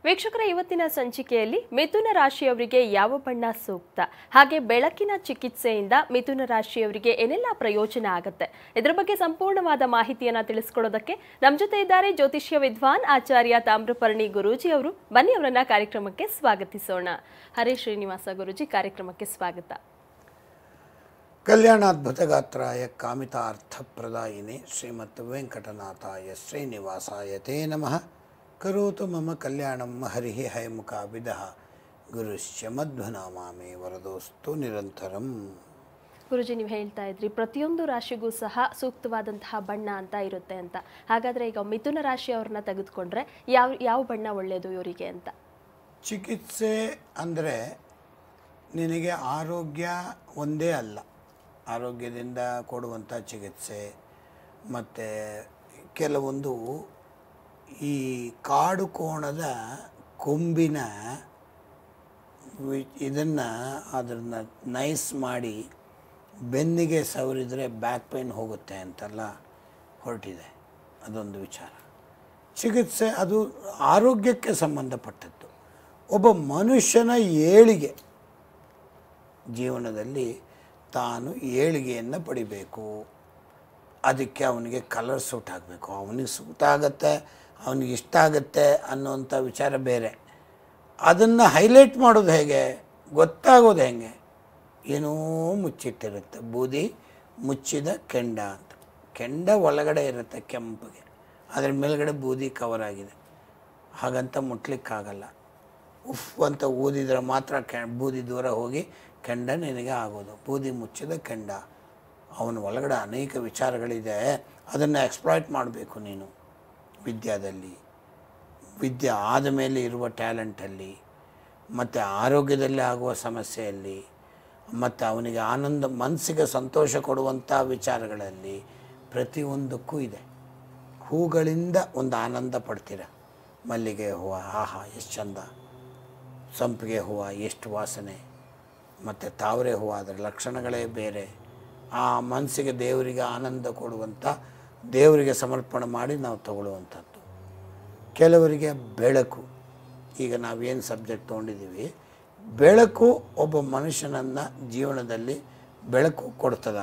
ವೀಕ್ಷಕರ ಇವತ್ತಿನ ಸಂಚಿಕೆಯಲ್ಲಿ ಮಿಥುನ ರಾಶಿಯವರಿಗೆ ಯಾವ ಬಣ್ಣ ಸೂಕ್ತ ಹಾಗೆ ಬೆಳಕಿನ ಚಿಕಿತ್ಸೆಯಿಂದ ಮಿಥುನ ರಾಶಿಯವರಿಗೆ ಏನೆಲ್ಲ ಪ್ರಯೋಜನ ಆಗುತ್ತೆ ಇದರ ಬಗ್ಗೆ ಸಂಪೂರ್ಣವಾದ ಮಾಹಿತಿಯನ್ನ ತಿಳಿಸ್ಕೊಡೋದಕ್ಕೆ ನಮ್ಮ ಜೊತೆ ಇದ್ದಾರೆ ಜ್ಯೋತಿಷ್ಯ ವಿದ್ವಾನ್ ಆಚಾರ್ಯ ತಾಮ್ರಪರ್ಣಿ ಗುರೂಜಿ ಅವರು ಬನ್ನಿ ಅವರನ್ನ ಕಾರ್ಯಕ್ರಮಕ್ಕೆ ಸ್ವಾಗತಿಸೋಣ ಹರೇ ಶ್ರೀನಿವಾಸ ಗುರೂಜಿ ಕಾರ್ಯಕ್ರಮಕ್ಕೆ ಸ್ವಾಗತ ಕಲ್ಯಾಣಾದ್ಭುತಗಾತ್ರಾಯ ಕಾಮಿತಾರ್ಥಪ್ರದಾಯಿನಿ ಶ್ರೀಮತ್ ವೆಂಕಟನಾಥಾಯ ಶ್ರೀನಿವಾಸಾಯ ತೇ ನಮಃ ಕರೋತು ಮಮ ಕಲ್ಯಾಣಂ ಹರಿ ಹಯಮುಖಾಭಿದ ಗುರುಶ್ಚ ಮಧ್ವನಾಮಾಮೇ ವರದೋಸ್ತು ನಿರಂತರಂ ಗುರುಜಿ ನೀವು ಹೇಳ್ತಾ ಇದ್ರಿ ಪ್ರತಿಯೊಂದು ರಾಶಿಗೂ ಸಹ ಸೂಕ್ತವಾದಂತಹ ಬಣ್ಣ ಅಂತ ಇರುತ್ತೆ ಅಂತ ಹಾಗಾದ್ರೆ ಈಗ ಮಿಥುನ ರಾಶಿಯವ್ರನ್ನ ತೆಗೆದುಕೊಂಡ್ರೆ ಯಾವ ಯಾವ ಬಣ್ಣ ಒಳ್ಳೆಯದು ಇವರಿಗೆ ಅಂತ ಚಿಕಿತ್ಸೆ ಅಂದರೆ ನಿನಗೆ ಆರೋಗ್ಯ ಒಂದೇ ಅಲ್ಲ ಆರೋಗ್ಯದಿಂದ ಕೊಡುವಂಥ ಚಿಕಿತ್ಸೆ ಮತ್ತು ಕೆಲವೊಂದು ಈ ಕಾಡು ಕೋಣದ ಕೊಂಬಿನ ಇದನ್ನು ಅದನ್ನು ನೈಸ್ ಮಾಡಿ ಬೆನ್ನಿಗೆ ಸವರಿದರೆ ಬ್ಯಾಕ್ ಪೈನ್ ಹೋಗುತ್ತೆ ಅಂತೆಲ್ಲ ಹೊರಟಿದೆ ಅದೊಂದು ವಿಚಾರ ಚಿಕಿತ್ಸೆ ಅದು ಆರೋಗ್ಯಕ್ಕೆ ಸಂಬಂಧಪಟ್ಟದ್ದು ಒಬ್ಬ ಮನುಷ್ಯನ ಏಳಿಗೆ ಜೀವನದಲ್ಲಿ ತಾನು ಏಳಿಗೆಯನ್ನು ಪಡಿಬೇಕು ಅದಕ್ಕೆ ಅವನಿಗೆ ಕಲರ್ ಸೂಟ್ ಆಗಬೇಕು ಅವನಿಗೆ ಸೂಟ್ ಆಗುತ್ತೆ ಅವನಿಗೆ ಇಷ್ಟ ಆಗುತ್ತೆ ಅನ್ನೋಂಥ ವಿಚಾರ ಬೇರೆ ಅದನ್ನು ಹೈಲೈಟ್ ಮಾಡೋದು ಹೇಗೆ ಗೊತ್ತಾಗೋದು ಹೇಗೆ ಏನೋ ಮುಚ್ಚಿಟ್ಟಿರುತ್ತೆ ಬೂದಿ ಮುಚ್ಚಿದ ಕೆಂಡ ಅಂತ ಕೆಂಡ ಒಳಗಡೆ ಇರುತ್ತೆ ಕೆಂಪಗೆ ಅದ್ರ ಮೇಲ್ಗಡೆ ಬೂದಿ ಕವರ್ ಆಗಿದೆ ಹಾಗಂತ ಮುಟ್ಲಿಕ್ಕಾಗಲ್ಲ ಉಫ್ ಅಂತ ಊದಿದ್ರೆ ಮಾತ್ರ ಕೆ ಬೂದಿ ದೂರ ಹೋಗಿ ಕೆಂಡ ನಿನಗೆ ಆಗೋದು ಬೂದಿ ಮುಚ್ಚಿದ ಕೆಂಡ ಅವನ ಒಳಗಡೆ ಅನೇಕ ವಿಚಾರಗಳಿದೆ ಅದನ್ನು ಎಕ್ಸ್ಪ್ಲಾಯ್ಟ್ ಮಾಡಬೇಕು ನೀನು ವಿದ್ಯಾದಲ್ಲಿ ವಿದ್ಯೆ ಆದ ಮೇಲೆ ಇರುವ ಟ್ಯಾಲೆಂಟಲ್ಲಿ ಮತ್ತು ಆರೋಗ್ಯದಲ್ಲಿ ಆಗುವ ಸಮಸ್ಯೆಯಲ್ಲಿ ಮತ್ತು ಅವನಿಗೆ ಆನಂದ ಮನಸ್ಸಿಗೆ ಸಂತೋಷ ಕೊಡುವಂಥ ವಿಚಾರಗಳಲ್ಲಿ ಪ್ರತಿಯೊಂದಕ್ಕೂ ಇದೆ ಹೂಗಳಿಂದ ಒಂದು ಆನಂದ ಪಡ್ತೀರ ಮಲ್ಲಿಗೆ ಹೂವು ಆಹಾ ಎಷ್ಟು ಚಂದ ಸಂಪಿಗೆ ಹೂವು ಎಷ್ಟು ವಾಸನೆ ಮತ್ತು ತಾವರೆ ಹೂವು ಅದರ ಲಕ್ಷಣಗಳೇ ಬೇರೆ ಆ ಮನಸ್ಸಿಗೆ ದೇವರಿಗೆ ಆನಂದ ಕೊಡುವಂಥ ದೇವರಿಗೆ ಸಮರ್ಪಣೆ ಮಾಡಿ ನಾವು ತಗೊಳ್ಳುವಂಥದ್ದು ಕೆಲವರಿಗೆ ಬೆಳಕು ಈಗ ನಾವೇನು ಸಬ್ಜೆಕ್ಟ್ ತೊಗೊಂಡಿದ್ದೀವಿ ಬೆಳಕು ಒಬ್ಬ ಮನುಷ್ಯನನ್ನು ಜೀವನದಲ್ಲಿ ಬೆಳಕು ಕೊಡ್ತದ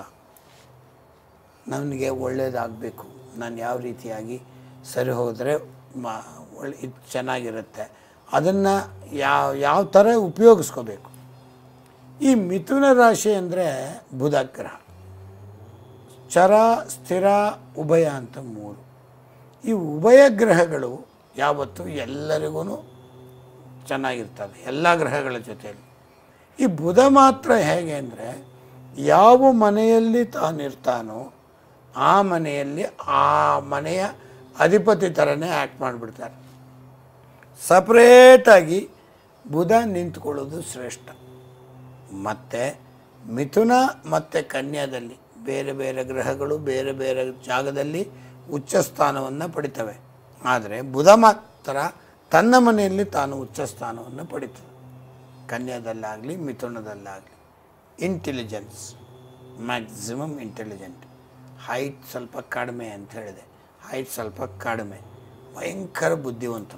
ನನಗೆ ಒಳ್ಳೆಯದಾಗಬೇಕು ನಾನು ಯಾವ ರೀತಿಯಾಗಿ ಸರಿ ಹೋದರೆ ಮ ಒಳ್ಳೆ ಇದು ಚೆನ್ನಾಗಿರುತ್ತೆ ಅದನ್ನು ಯಾವ ಯಾವ ಥರ ಉಪಯೋಗಿಸ್ಕೋಬೇಕು ಈ ಮಿಥುನ ರಾಶಿ ಅಂದರೆ ಬುಧ ಗ್ರಹ ಚರ ಸ್ಥಿರ ಉಭಯ ಅಂತ ಮೂರು ಈ ಉಭಯ ಗ್ರಹಗಳು ಯಾವತ್ತೂ ಎಲ್ಲರಿಗೂ ಚೆನ್ನಾಗಿರ್ತದೆ ಎಲ್ಲ ಗ್ರಹಗಳ ಜೊತೆಯಲ್ಲಿ ಈ ಬುಧ ಮಾತ್ರ ಹೇಗೆ ಅಂದರೆ ಯಾವ ಮನೆಯಲ್ಲಿ ತಾನಿರ್ತಾನೋ ಆ ಮನೆಯಲ್ಲಿ ಆ ಮನೆಯ ಅಧಿಪತಿ ಥರನೇ ಆ್ಯಕ್ಟ್ ಮಾಡಿಬಿಡ್ತಾರೆ ಸಪ್ರೇಟಾಗಿ ಬುಧ ನಿಂತ್ಕೊಳ್ಳೋದು ಶ್ರೇಷ್ಠ ಮತ್ತು ಮಿಥುನ ಮತ್ತು ಕನ್ಯಾದಲ್ಲಿ ಬೇರೆ ಬೇರೆ ಗ್ರಹಗಳು ಬೇರೆ ಬೇರೆ ಜಾಗದಲ್ಲಿ ಉಚ್ಚ ಸ್ಥಾನವನ್ನು ಪಡಿತವೆ ಆದರೆ ಬುಧ ಮಾತ್ರ ತನ್ನ ಮನೆಯಲ್ಲಿ ತಾನು ಉಚ್ಚ ಸ್ಥಾನವನ್ನು ಪಡಿತದೆ ಕನ್ಯಾದಲ್ಲಾಗಲಿ ಮಿಥುನದಲ್ಲಾಗಲಿ ಇಂಟೆಲಿಜೆನ್ಸ್ ಮ್ಯಾಕ್ಸಿಮಮ್ ಇಂಟೆಲಿಜೆಂಟ್ ಹೈಟ್ ಸ್ವಲ್ಪ ಕಡಿಮೆ ಅಂತ ಹೇಳಿದೆ ಹೈಟ್ ಸ್ವಲ್ಪ ಕಡಿಮೆ ಭಯಂಕರ ಬುದ್ಧಿವಂತರು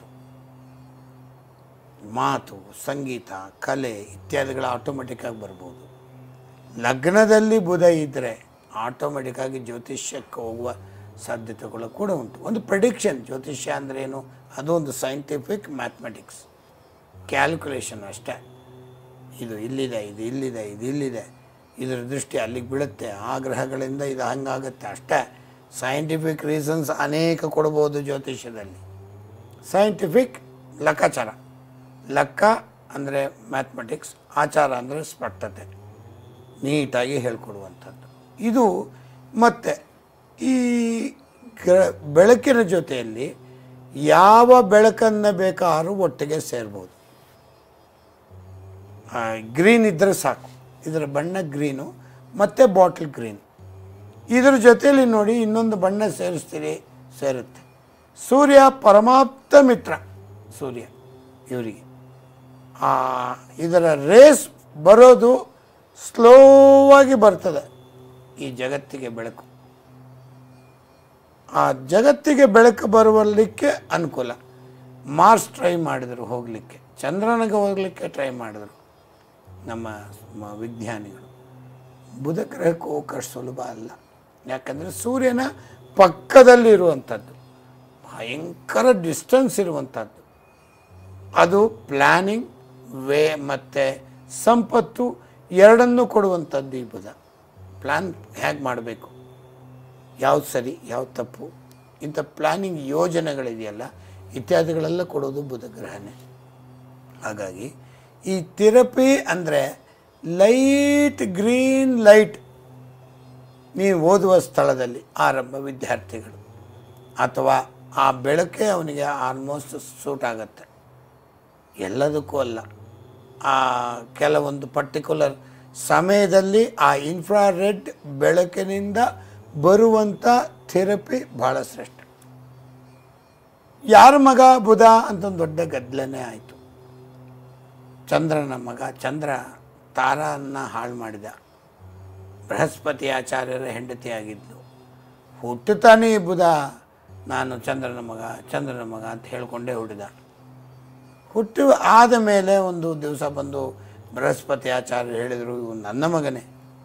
ಮಾತು ಸಂಗೀತ ಕಲೆ ಇತ್ಯಾದಿಗಳು ಆಟೋಮೆಟಿಕ್ಕಾಗಿ ಬರ್ಬೋದು ಲಗ್ನದಲ್ಲಿ ಬುಧ ಇದ್ದರೆ ಆಟೋಮೆಟಿಕ್ಕಾಗಿ ಜ್ಯೋತಿಷ್ಯಕ್ಕೆ ಹೋಗುವ ಸಾಧ್ಯತೆಗಳು ಕೂಡ ಉಂಟು ಒಂದು ಪ್ರೆಡಿಕ್ಷನ್ ಜ್ಯೋತಿಷ್ಯ ಅಂದರೆ ಏನು ಅದು ಒಂದು ಸೈಂಟಿಫಿಕ್ ಮ್ಯಾಥಮೆಟಿಕ್ಸ್ ಕ್ಯಾಲ್ಕುಲೇಷನ್ ಅಷ್ಟೇ ಇದು ಇಲ್ಲಿದೆ ಇದು ಇಲ್ಲಿದೆ ಇದು ಇಲ್ಲಿದೆ ಇದರ ದೃಷ್ಟಿ ಅಲ್ಲಿಗೆ ಬೀಳುತ್ತೆ ಆ ಗ್ರಹಗಳಿಂದ ಇದು ಹಂಗಾಗುತ್ತೆ ಅಷ್ಟೇ ಸೈಂಟಿಫಿಕ್ ರೀಸನ್ಸ್ ಅನೇಕ ಕೊಡ್ಬೋದು ಜ್ಯೋತಿಷ್ಯದಲ್ಲಿ ಸೈಂಟಿಫಿಕ್ ಲೆಕ್ಕಾಚಾರ ಲೆಕ್ಕ ಅಂದರೆ ಮ್ಯಾಥಮೆಟಿಕ್ಸ್ ಆಚಾರ ಅಂದರೆ ಸ್ಪಷ್ಟತೆ ನೀಟಾಗಿ ಹೇಳ್ಕೊಡುವಂಥದ್ದು ಇದು ಮತ್ತು ಈ ಗ್ರ ಬೆಳಕಿನ ಜೊತೆಯಲ್ಲಿ ಯಾವ ಬೆಳಕನ್ನು ಬೇಕಾದ್ರೂ ಒಟ್ಟಿಗೆ ಸೇರ್ಬೋದು ಗ್ರೀನ್ ಇದ್ದರೆ ಸಾಕು ಇದರ ಬಣ್ಣ ಗ್ರೀನು ಮತ್ತು ಬಾಟ್ಲ್ ಗ್ರೀನ್ ಇದ್ರ ಜೊತೆಯಲ್ಲಿ ನೋಡಿ ಇನ್ನೊಂದು ಬಣ್ಣ ಸೇರಿಸ್ತೀರಿ ಸೇರುತ್ತೆ ಸೂರ್ಯ ಪರಮಾಪ್ತ ಮಿತ್ರ ಸೂರ್ಯ ಇವರಿಗೆ ಆ ಇದರ ರೇಸ್ ಬರೋದು ಸ್ಲೋವಾಗಿ ಬರ್ತದೆ ಈ ಜಗತ್ತಿಗೆ ಬೆಳಕು ಆ ಜಗತ್ತಿಗೆ ಬೆಳಕು ಬರುವಲಿಕ್ಕೆ ಅನುಕೂಲ ಮಾರ್ಸ್ ಟ್ರೈ ಮಾಡಿದರು ಹೋಗಲಿಕ್ಕೆ ಚಂದ್ರನಿಗೆ ಹೋಗಲಿಕ್ಕೆ ಟ್ರೈ ಮಾಡಿದರು ನಮ್ಮ ಮ- ವಿಜ್ಞಾನಿಗಳು ಬುಧ ಗ್ರಹಕ್ಕೆ ಹೋಗೋಕಷ್ಟು ಸುಲಭ ಅಲ್ಲ ಯಾಕಂದರೆ ಸೂರ್ಯನ ಪಕ್ಕದಲ್ಲಿ ಇರುವಂಥದ್ದು ಭಯಂಕರ ಡಿಸ್ಟೆನ್ಸ್ ಇರುವಂಥದ್ದು ಅದು ಪ್ಲ್ಯಾನಿಂಗ್ ವೇ ಮತ್ತು ಸಂಪತ್ತು ಎರಡನ್ನೂ ಕೊಡುವಂಥದ್ದು ಈ ಬುಧ ಪ್ಲ್ಯಾನ್ ಹೇಗೆ ಮಾಡಬೇಕು ಯಾವ್ದು ಸರಿ ಯಾವ್ದು ತಪ್ಪು ಇಂಥ ಪ್ಲ್ಯಾನಿಂಗ್ ಯೋಜನೆಗಳಿದೆಯಲ್ಲ ಇತ್ಯಾದಿಗಳೆಲ್ಲ ಕೊಡೋದು ಬುಧ ಗ್ರಹನೇ ಹಾಗಾಗಿ ಈ ಥೆರಪಿ ಅಂದರೆ ಲೈಟ್ ಗ್ರೀನ್ ಲೈಟ್ ನೀವು ಓದುವ ಸ್ಥಳದಲ್ಲಿ ಆರಂಭ ವಿದ್ಯಾರ್ಥಿಗಳು ಅಥವಾ ಆ ಬೆಳಕೆ ಅವನಿಗೆ ಆಲ್ಮೋಸ್ಟ್ ಸೂಟ್ ಆಗುತ್ತೆ ಎಲ್ಲದಕ್ಕೂ ಅಲ್ಲ ಆ ಕೆಲವೊಂದು ಪರ್ಟಿಕ್ಯುಲರ್ ಸಮಯದಲ್ಲಿ ಆ ಇನ್ಫ್ರಾರೆಡ್ ಬೆಳಕಿನಿಂದ ಬರುವಂಥ ಥೆರಪಿ ಭಾಳ ಶ್ರೇಷ್ಠ ಯಾರ ಮಗ ಬುಧ ಅಂತ ಒಂದು ದೊಡ್ಡ ಗದ್ದಲನೇ ಆಯಿತು ಚಂದ್ರನ ಮಗ ಚಂದ್ರ ತಾರನ್ನ ಹಾಳು ಮಾಡಿದ ಬೃಹಸ್ಪತಿ ಆಚಾರ್ಯರ ಹೆಂಡತಿಯಾಗಿದ್ಲು ಹುಟ್ಟುತ್ತಾನೆ ಈ ಬುಧ ನಾನು ಚಂದ್ರನ ಮಗ ಚಂದ್ರನ ಮಗ ಅಂತ ಹೇಳ್ಕೊಂಡೇ ಹುಟ್ಟಿದ ಹುಟ್ಟು ಆದ ಮೇಲೆ ಒಂದು ದಿವಸ ಬಂದು ಬೃಹಸ್ಪತಿ ಆಚಾರ್ಯರು ಹೇಳಿದರು ಇವು ನನ್ನ ಮಗನೇ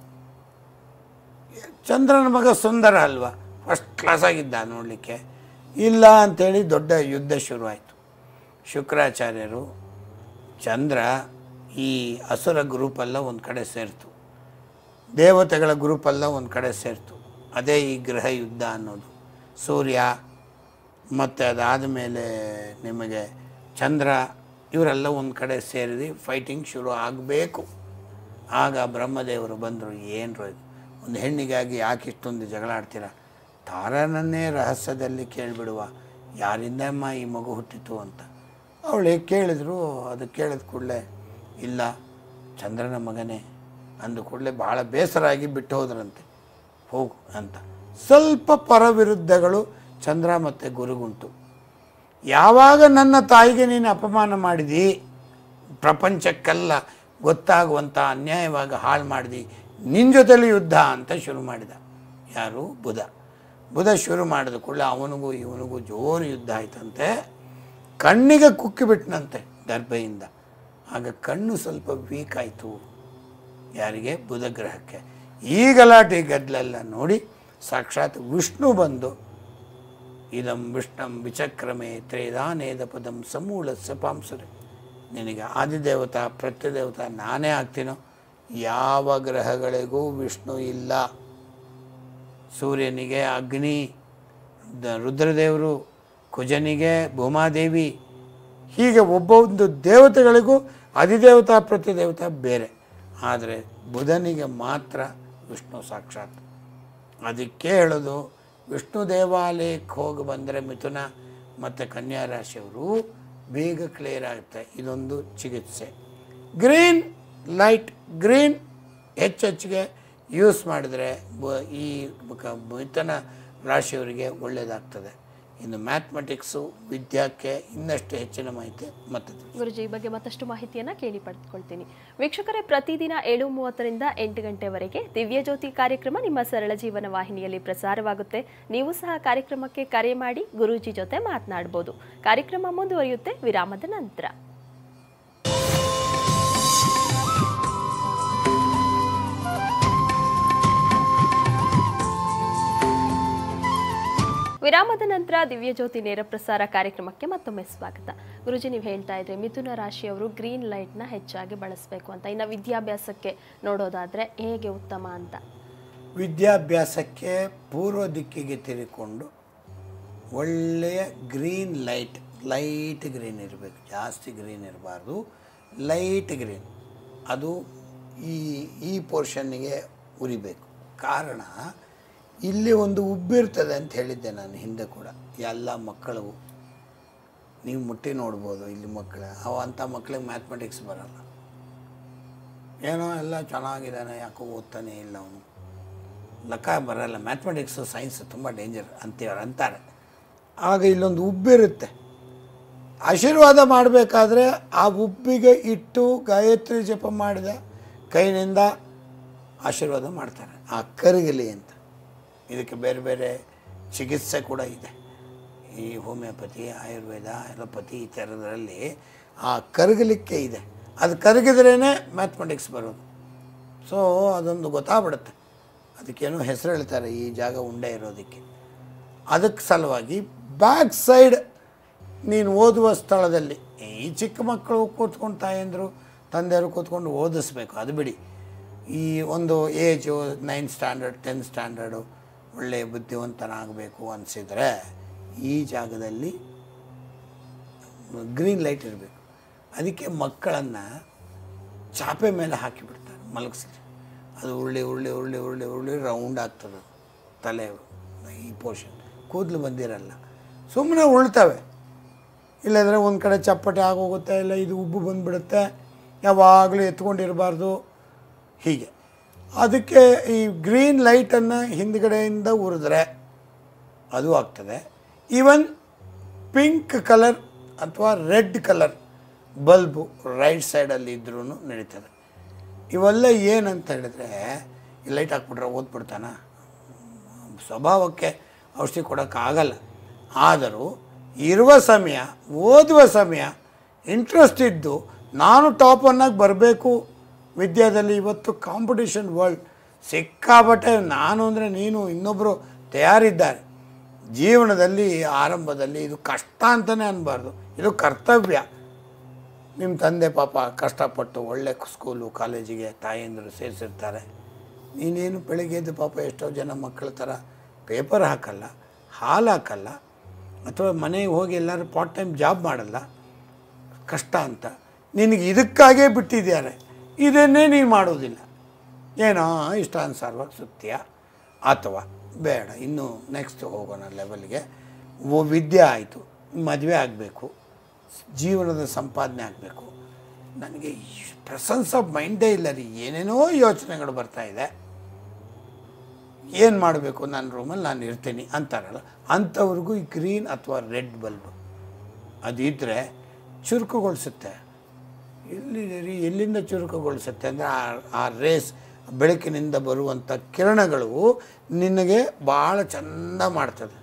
ಚಂದ್ರನ ಮಗ ಸುಂದರ ಅಲ್ವಾ ಫಸ್ಟ್ ಕ್ಲಾಸ್ ಆಗಿದ್ದ ನೋಡಲಿಕ್ಕೆ ಇಲ್ಲ ಅಂಥೇಳಿ ದೊಡ್ಡ ಯುದ್ಧ ಶುರುವಾಯಿತು ಶುಕ್ರಾಚಾರ್ಯರು ಚಂದ್ರ ಈ ಅಸುರ ಗ್ರೂಪೆಲ್ಲ ಒಂದು ಕಡೆ ಸೇರಿತು ದೇವತೆಗಳ ಗ್ರೂಪೆಲ್ಲ ಒಂದು ಕಡೆ ಸೇರಿತು ಅದೇ ಈ ಗೃಹ ಯುದ್ಧ ಅನ್ನೋದು ಸೂರ್ಯ ಮತ್ತು ಅದಾದ ಮೇಲೆ ನಿಮಗೆ ಚಂದ್ರ ಇವರೆಲ್ಲ ಒಂದು ಕಡೆ ಸೇರಿ ಫೈಟಿಂಗ್ ಶುರು ಆಗಬೇಕು ಆಗ ಬ್ರಹ್ಮದೇವರು ಬಂದರು ಏನ್ರು ಇದು ಒಂದು ಹೆಣ್ಣಿಗಾಗಿ ಯಾಕೆ ಇಷ್ಟೊಂದು ಜಗಳ ಆಡ್ತೀರ ತಾರನನ್ನೇ ರಹಸ್ಯದಲ್ಲಿ ಕೇಳಿಬಿಡುವ ಯಾರಿಂದ ಅಮ್ಮ ಈ ಮಗು ಹುಟ್ಟಿತು ಅಂತ ಅವಳು ಕೇಳಿದ್ರು ಅದು ಕೇಳಿದ ಕೂಡಲೇ ಇಲ್ಲ ಚಂದ್ರನ ಮಗನೇ ಅಂದ ಕೂಡಲೇ ಭಾಳ ಬೇಸರ ಆಗಿ ಬಿಟ್ಟು ಹೋದ್ರಂತೆ ಹೋಗು ಅಂತ ಸ್ವಲ್ಪ ಪರವಿರುದ್ಧಗಳು ಚಂದ್ರ ಮತ್ತು ಗುರುಗುಂಟು ಯಾವಾಗ ನನ್ನ ತಾಯಿಗೆ ನೀನು ಅಪಮಾನ ಮಾಡಿದಿ ಪ್ರಪಂಚಕ್ಕೆಲ್ಲ ಗೊತ್ತಾಗುವಂಥ ಅನ್ಯಾಯವಾಗಿ ಹಾಳು ಮಾಡಿದಿ ನಿನ್ನ ಜೊತೆಲಿ ಯುದ್ಧ ಅಂತ ಶುರು ಮಾಡಿದ ಯಾರು ಬುಧ ಬುಧ ಶುರು ಮಾಡಿದ ಕೂಡಲೇ ಅವನಿಗೂ ಇವನಿಗೂ ಜೋರು ಯುದ್ಧ ಆಯ್ತಂತೆ ಕಣ್ಣಿಗೆ ಕುಕ್ಕಿಬಿಟ್ನಂತೆ ಗರ್ಭೆಯಿಂದ ಆಗ ಕಣ್ಣು ಸ್ವಲ್ಪ ವೀಕ್ ಆಯಿತು ಯಾರಿಗೆ ಬುಧ ಗ್ರಹಕ್ಕೆ ಈ ಗಲಾಟೆ ಗದ್ದಲೆಲ್ಲ ನೋಡಿ ಸಾಕ್ಷಾತ್ ವಿಷ್ಣು ಬಂದು ಇದಂ ವಿಷ್ಣಂ ವಿಚಕ್ರಮೆ ತ್ರೇದಾನೇದ ಪದಂ ಸಮೂಲ ಸಪಾಂಸರೆ ನಿನಗೆ ಆದಿದೇವತಾ ಪ್ರತ್ಯದೇವತಾ ನಾನೇ ಆಗ್ತೀನೋ ಯಾವ ಗ್ರಹಗಳಿಗೂ ವಿಷ್ಣು ಇಲ್ಲ ಸೂರ್ಯನಿಗೆ ಅಗ್ನಿ ದ- ರುದ್ರದೇವರು ಕುಜನಿಗೆ ಭೂಮಾದೇವಿ ಹೀಗೆ ಒಬ್ಬೊಂದು ದೇವತೆಗಳಿಗೂ ಅಧಿದೇವತಾ ಪ್ರತಿದೇವತಾ ಬೇರೆ ಆದರೆ ಬುಧನಿಗೆ ಮಾತ್ರ ವಿಷ್ಣು ಸಾಕ್ಷಾತ್ ಅದಕ್ಕೆ ಹೇಳೋದು ವಿಷ್ಣು ದೇವಾಲಯಕ್ಕೆ ಹೋಗಿ ಬಂದರೆ ಮಿಥುನ ಮತ್ತು ಕನ್ಯಾ ರಾಶಿಯವರು ಬೇಗ ಕ್ಲಿಯರ್ ಆಗುತ್ತೆ ಇದೊಂದು ಚಿಕಿತ್ಸೆ ಗ್ರೀನ್ ಲೈಟ್ ಗ್ರೀನ್ ಹೆಚ್ಚು ಹೆಚ್ಚಿಗೆ ಯೂಸ್ ಮಾಡಿದರೆ ಬ- ಈ ಕ- ಮಿಥುನ ರಾಶಿಯವರಿಗೆ ಒಳ್ಳೆಯದಾಗ್ತದೆ ಇನ್ನು ಮ್ಯಾಥಮೆಟಿಕ್ಸು ವಿದ್ಯಾಕ್ಕೆ ಇನ್ನಷ್ಟು ಹೆಚ್ಚಿನ ಮಾಹಿತಿ ಮತ್ತೆ ಗುರುಜಿ ಈ ಬಗ್ಗೆ ಮತ್ತಷ್ಟು ಮಾಹಿತಿಯನ್ನ ಕೇಳಿ ಪಡೆದುಕೊಳ್ತೀನಿ ವೀಕ್ಷಕರೇ ಪ್ರತಿದಿನ ಏಳು ಮೂವತ್ತರಿಂದ ಎಂಟು ಗಂಟೆವರೆಗೆ ದಿವ್ಯ ಜ್ಯೋತಿ ಕಾರ್ಯಕ್ರಮ ನಿಮ್ಮ ಸರಳ ಜೀವನ ವಾಹಿನಿಯಲ್ಲಿ ಪ್ರಸಾರವಾಗುತ್ತೆ ನೀವು ಸಹ ಕಾರ್ಯಕ್ರಮಕ್ಕೆ ಕರೆ ಮಾಡಿ ಗುರೂಜಿ ಜೊತೆ ಮಾತನಾಡಬಹುದು ಕಾರ್ಯಕ್ರಮ ಮುಂದುವರಿಯುತ್ತೆ ವಿರಾಮದ ನಂತರ ವಿರಾಮದ ನಂತರ ದಿವ್ಯ ಜ್ಯೋತಿ ನೇರ ಪ್ರಸಾರ ಕಾರ್ಯಕ್ರಮಕ್ಕೆ ಮತ್ತೊಮ್ಮೆ ಸ್ವಾಗತ ಗುರುಜಿ ನೀವು ಹೇಳ್ತಾ ಇದ್ರಿ ಮಿಥುನ ರಾಶಿಯವರು ಗ್ರೀನ್ ಲೈಟ್ನ ಹೆಚ್ಚಾಗಿ ಬಳಸಬೇಕು ಅಂತ ಇನ್ನು ವಿದ್ಯಾಭ್ಯಾಸಕ್ಕೆ ನೋಡೋದಾದ್ರೆ ಹೇಗೆ ಉತ್ತಮ ಅಂತ ವಿದ್ಯಾಭ್ಯಾಸಕ್ಕೆ ಪೂರ್ವ ದಿಕ್ಕಿಗೆ ತಿರುಗಿಕೊಂಡು ಒಳ್ಳೆಯ ಗ್ರೀನ್ ಲೈಟ್ ಲೈಟ್ ಗ್ರೀನ್ ಇರಬೇಕು ಜಾಸ್ತಿ ಗ್ರೀನ್ ಇರಬಾರ್ದು ಲೈಟ್ ಗ್ರೀನ್ ಅದು ಈ ಈ ಪೋರ್ಷನ್ನಿಗೆ ಉರಿಬೇಕು ಕಾರಣ ಇಲ್ಲಿ ಒಂದು ಉಬ್ಬಿರ್ತದೆ ಅಂತ ಹೇಳಿದ್ದೆ ನಾನು ಹಿಂದೆ ಕೂಡ ಎಲ್ಲ ಮಕ್ಕಳು ನೀವು ಮುಟ್ಟಿ ನೋಡ್ಬೋದು ಇಲ್ಲಿ ಮಕ್ಕಳು ಅವು ಅಂಥ ಮಕ್ಕಳಿಗೆ ಮ್ಯಾಥಮೆಟಿಕ್ಸ್ ಬರಲ್ಲ ಏನೋ ಎಲ್ಲ ಚೆನ್ನಾಗಿದ್ದಾನೆ ಯಾಕೋ ಓದ್ತಾನೆ ಇಲ್ಲ ಅವನು ಲೆಕ್ಕ ಬರಲ್ಲ ಮ್ಯಾಥಮೆಟಿಕ್ಸು ಸೈನ್ಸ್ ತುಂಬ ಡೇಂಜರ್ ಅಂತೇಳಿ ಅಂತಾರೆ ಆಗ ಇಲ್ಲೊಂದು ಉಬ್ಬಿರುತ್ತೆ ಆಶೀರ್ವಾದ ಮಾಡಬೇಕಾದ್ರೆ ಆ ಉಬ್ಬಿಗೆ ಇಟ್ಟು ಗಾಯತ್ರಿ ಜಪ ಮಾಡಿದ ಕೈನಿಂದ ಆಶೀರ್ವಾದ ಮಾಡ್ತಾರೆ ಆ ಕರಗಲಿ ಅಂತ ಇದಕ್ಕೆ ಬೇರೆ ಬೇರೆ ಚಿಕಿತ್ಸೆ ಕೂಡ ಇದೆ ಈ ಹೋಮಿಯೋಪತಿ ಆಯುರ್ವೇದ ಎಲೋಪತಿ ಈ ಥರದ್ರಲ್ಲಿ ಆ ಕರಗಲಿಕ್ಕೆ ಇದೆ ಅದು ಕರಗಿದ್ರೇ ಮ್ಯಾಥಮೆಟಿಕ್ಸ್ ಬರೋದು ಸೊ ಅದೊಂದು ಗೊತ್ತಾಗ್ಬಿಡುತ್ತೆ ಅದಕ್ಕೇನೋ ಹೆಸರು ಹೇಳ್ತಾರೆ ಈ ಜಾಗ ಉಂಡೆ ಇರೋದಕ್ಕೆ ಅದಕ್ಕೆ ಸಲುವಾಗಿ ಬ್ಯಾಕ್ ಸೈಡ್ ನೀನು ಓದುವ ಸ್ಥಳದಲ್ಲಿ ಈ ಚಿಕ್ಕ ಮಕ್ಕಳು ಕೂತ್ಕೊಂಡು ತಾಯಂದರು ತಂದೆಯವರು ಕೂತ್ಕೊಂಡು ಓದಿಸ್ಬೇಕು ಅದು ಬಿಡಿ ಈ ಒಂದು age nine standard tenth standard ಒಳ್ಳೆಯ ಬುದ್ಧಿವಂತನಾಗಬೇಕು ಅನಿಸಿದರೆ ಈ ಜಾಗದಲ್ಲಿ ಗ್ರೀನ್ ಲೈಟ್ ಇರಬೇಕು ಅದಕ್ಕೆ ಮಕ್ಕಳನ್ನು ಚಾಪೆ ಮೇಲೆ ಹಾಕಿಬಿಡ್ತಾರೆ ಮಲಗಿಸಿದ್ರೆ ಅದು ಉರುಳಿ ಉರುಳಿ ಉರುಳಿ ಉರುಳಿ ಉರುಳಿ ರೌಂಡ್ ಆಗ್ತದೆ ಅದು. ತಲೆ ಈ ಪೋರ್ಷನ್ ಕೂದಲು ಬಂದಿರಲ್ಲ ಸುಮ್ಮನೆ ಉಳ್ತವೆ ಇಲ್ಲಾಂದರೆ ಒಂದು ಕಡೆ ಚಪ್ಪಟೆ ಆಗೋಗುತ್ತೆ ಇಲ್ಲ ಇದು ಉಬ್ಬು ಬಂದುಬಿಡುತ್ತೆ ಯಾವಾಗಲೂ ಎತ್ಕೊಂಡಿರಬಾರ್ದು ಹೀಗೆ ಅದಕ್ಕೆ ಈ ಗ್ರೀನ್ ಲೈಟನ್ನು ಹಿಂದ್ಗಡೆಯಿಂದ ಉರಿದ್ರೆ ಅದು ಆಗ್ತದೆ ಈವನ್ ಪಿಂಕ್ ಕಲರ್ ಅಥವಾ ರೆಡ್ ಕಲರ್ ಬಲ್ಬು ರೈಟ್ ಸೈಡಲ್ಲಿ ಇದ್ರೂ ನಡೀತದೆ ಇವೆಲ್ಲ ಏನಂತ ಹೇಳಿದ್ರೆ ಈ ಲೈಟ್ ಹಾಕ್ಬಿಟ್ರೆ ಓದ್ಬಿಡ್ತಾನ ಸ್ವಭಾವಕ್ಕೆ ಔಷಧಿ ಕೊಡೋಕ್ಕಾಗಲ್ಲ ಆದರೂ ಇರುವ ಸಮಯ ಓದುವ ಸಮಯ ಇಂಟ್ರೆಸ್ಟ್ ಇದ್ದು ನಾನು ಟಾಪ್ ಒನ್ನಾಗಿ ಬರಬೇಕು ವಿದ್ಯಾದಲ್ಲಿ ಇವತ್ತು ಕಾಂಪಿಟಿಷನ್ ವರ್ಲ್ಡ್ ಸಿಕ್ಕಾಬಟ್ಟೆ ನಾನು ಅಂದರೆ ನೀನು ಇನ್ನೊಬ್ಬರು ತಯಾರಿದ್ದಾರೆ ಜೀವನದಲ್ಲಿ ಆರಂಭದಲ್ಲಿ ಇದು ಕಷ್ಟ ಅಂತಲೇ ಅನ್ಬಾರ್ದು ಇದು ಕರ್ತವ್ಯ ನಿಮ್ಮ ತಂದೆ ಪಾಪ ಕಷ್ಟಪಟ್ಟು ಒಳ್ಳೆ ಸ್ಕೂಲು ಕಾಲೇಜಿಗೆ ತಾಯಂದಿರು ಸೇರಿಸಿರ್ತಾರೆ ನೀನೇನು ಬೆಳಿಗ್ಗೆ ಎದ್ದು ಪಾಪ ಎಷ್ಟೋ ಜನ ಮಕ್ಕಳ ಥರ ಪೇಪರ್ ಹಾಕಲ್ಲ ಹಾಲು ಹಾಕಲ್ಲ ಅಥವಾ ಮನೆಗೆ ಹೋಗಿ ಎಲ್ಲರೂ ಪಾರ್ಟ್ ಟೈಮ್ ಜಾಬ್ ಮಾಡಲ್ಲ ಕಷ್ಟ ಅಂತ ನಿನಗೆ ಇದಕ್ಕಾಗೇ ಬಿಟ್ಟಿದ್ದಾರೆ ಇದನ್ನೇ ನೀನು ಮಾಡೋದಿಲ್ಲ ಏನೋ ಇಷ್ಟಾನುಸಾರವಾಗಿ ಸುತ್ತೀಯ ಅಥವಾ ಬೇಡ ಇನ್ನು ನೆಕ್ಸ್ಟ್ ಹೋಗೋಣ ಲೆವೆಲ್ಗೆ ಓ ವಿದ್ಯೆ ಆಯಿತು ಮದುವೆ ಆಗಬೇಕು ಜೀವನದ ಸಂಪಾದನೆ ಆಗಬೇಕು ನನಗೆ ಪ್ರೆಸೆನ್ಸ್ ಆಫ್ ಮೈಂಡೇ ಇಲ್ಲ ರೀ ಏನೇನೋ ಯೋಚನೆಗಳು ಬರ್ತಾ ಇದೆ ಏನು ಮಾಡಬೇಕು ನನ್ನ ರೂಮಲ್ಲಿ ನಾನು ಇರ್ತೀನಿ ಅಂತಾರಲ್ಲ ಅಂಥವ್ರಿಗೂ ಈ ಗ್ರೀನ್ ಅಥವಾ ರೆಡ್ ಬಲ್ಬ್ ಅದಿದ್ದರೆ ಚುರುಕುಗೊಳಿಸುತ್ತೆ ಎಲ್ಲಿದೆ ರೀ ಎಲ್ಲಿಂದ ಚುರುಕುಗೊಳಿಸುತ್ತೆ ಅಂದರೆ ಆ ಆ ರೇಸ್ ಬೆಳಕಿನಿಂದ ಬರುವಂಥ ಕಿರಣಗಳು ನಿನಗೆ ಭಾಳ ಚೆಂದ ಮಾಡ್ತದೆ